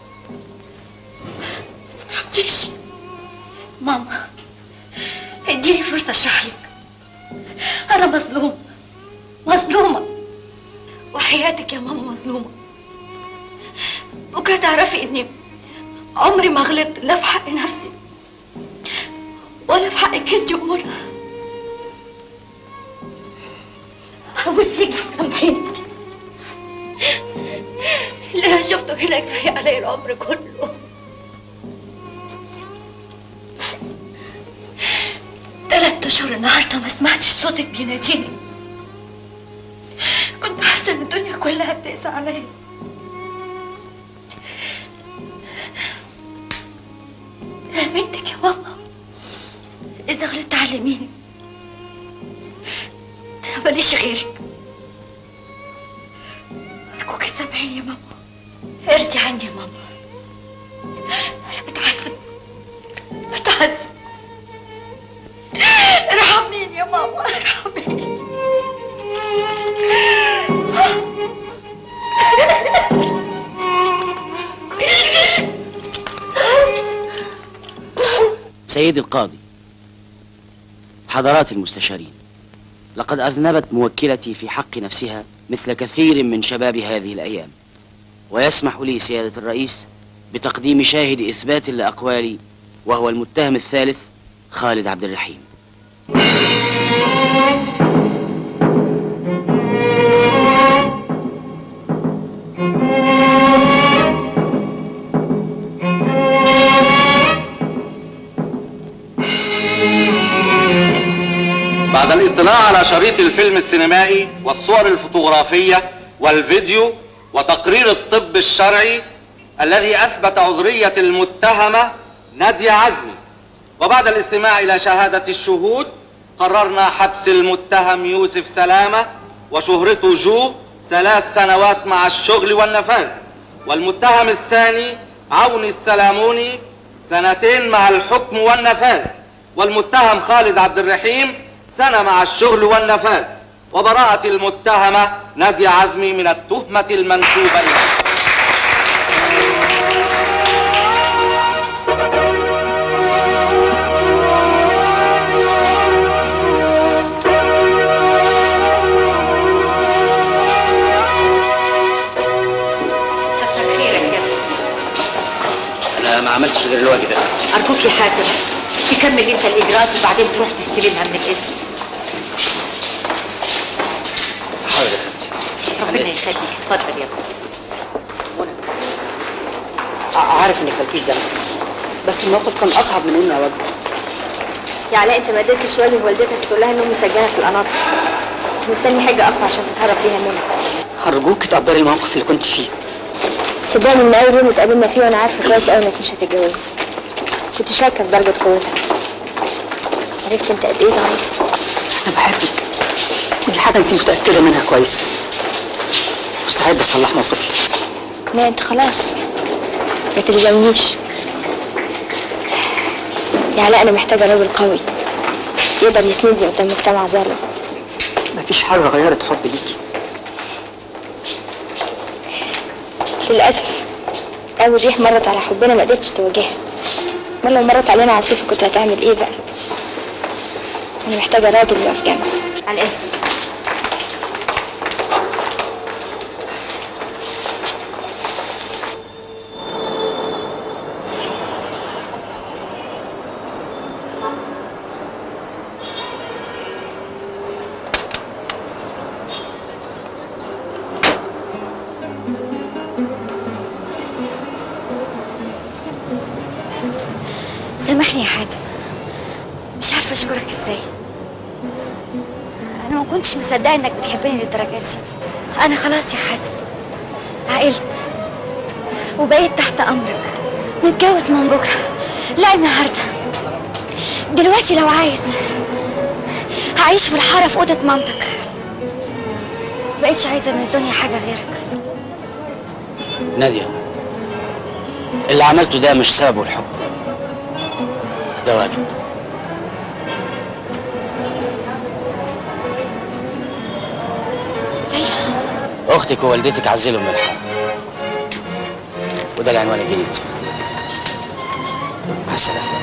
ما تضربنيش ماما اديني فرصة اشرح لك أنا مظلومة مظلومة وحياتك يا ماما مظلومة بكرة تعرفي إني عمري ما غلطت لا في حق نفسي ولا في حقك انت ومنى أبوسك سامحيني اللي أنا شفته هنا كفاية علي العمر كله تلات أشهر النهاردة ما سمعتش صوتك بيناديني كنت حاسة إن الدنيا كلها بتقسى عليا أنا بنتك يا ماما إذا غلطت علميني ده أنا ماليش غيرك أرجوكي سامحيني يا ماما ارجعي عني يا ماما أنا بتعذب بتعذب ارحميني يا ماما ارحميني سيدي القاضي حضرات المستشارين لقد أذنبت موكلتي في حق نفسها مثل كثير من شباب هذه الأيام ويسمح لي سيادة الرئيس بتقديم شاهد إثبات لأقوالي وهو المتهم الثالث خالد عبد الرحيم بعد الاطلاع على شريط الفيلم السينمائي والصور الفوتوغرافية والفيديو وتقرير الطب الشرعي الذي أثبت عذرية المتهمة نادية عزمي وبعد الاستماع إلى شهادة الشهود قررنا حبس المتهم يوسف سلامة وشهرته جو ثلاث سنوات مع الشغل والنفاذ والمتهم الثاني عوني السلاموني سنتين مع الحكم والنفاذ والمتهم خالد عبد الرحيم سنة مع الشغل والنفاذ وبراءة المتهمة نادية عزمي من التهمة المنسوبة إليها أنا ما عملتش غير الواجب يا خالتي ارجوك يا حاتم تكمل انت الاجراءات وبعدين تروح تستلمها من الاسم حاضر يا خالتي ربنا يخليك اتفضل يا ابني عارف انك مالكيش ذنب بس الموقف كان اصعب من اني اواجهه يا علاء انت ما قدرتش واجه والدتك تقول لها انهم مسجله في القناطر كنت مستني حاجه اقوى عشان تتهرب بيها منها هرجوك تقدري الموقف اللي كنت فيه صدقني من اول يوم اتقابلنا فيه وانا عارفه كويس قوي انك مش هتتجوزني كنت شاكه في درجه قوتك عرفت انت قد ايه ضعيف انا بحبك ودي حاجه انت متاكده منها كويس مستعد اصلح موقفي لا انت خلاص ما تلزمنيش يا علاء انا محتاجه راجل قوي يقدر يسندني قدام مجتمع ظالم مفيش حاجه غيرت حبي ليكي للاسف اول ريح مرت على حبنا ما قدرتش تواجهها امال لو مرت علينا عاصفه كنت هتعمل ايه بقى انا محتاجه راجل يقف جنبي عن اذنك سامحني يا حاتم مش عارفه اشكرك ازاي انا ما كنتش مصدقه انك بتحبني للدرجه دي انا خلاص يا حاتم عقلت وبقيت تحت امرك نتجوز من بكره لا النهارده دلوقتي لو عايز هعيش في الحاره في اوضه مامتك بقيتش عايزه من الدنيا حاجه غيرك نادية اللي عملته ده مش سببه الحب ده واجب اختك ووالدتك عزلوا من الحرب وده العنوان الجديد مع السلامه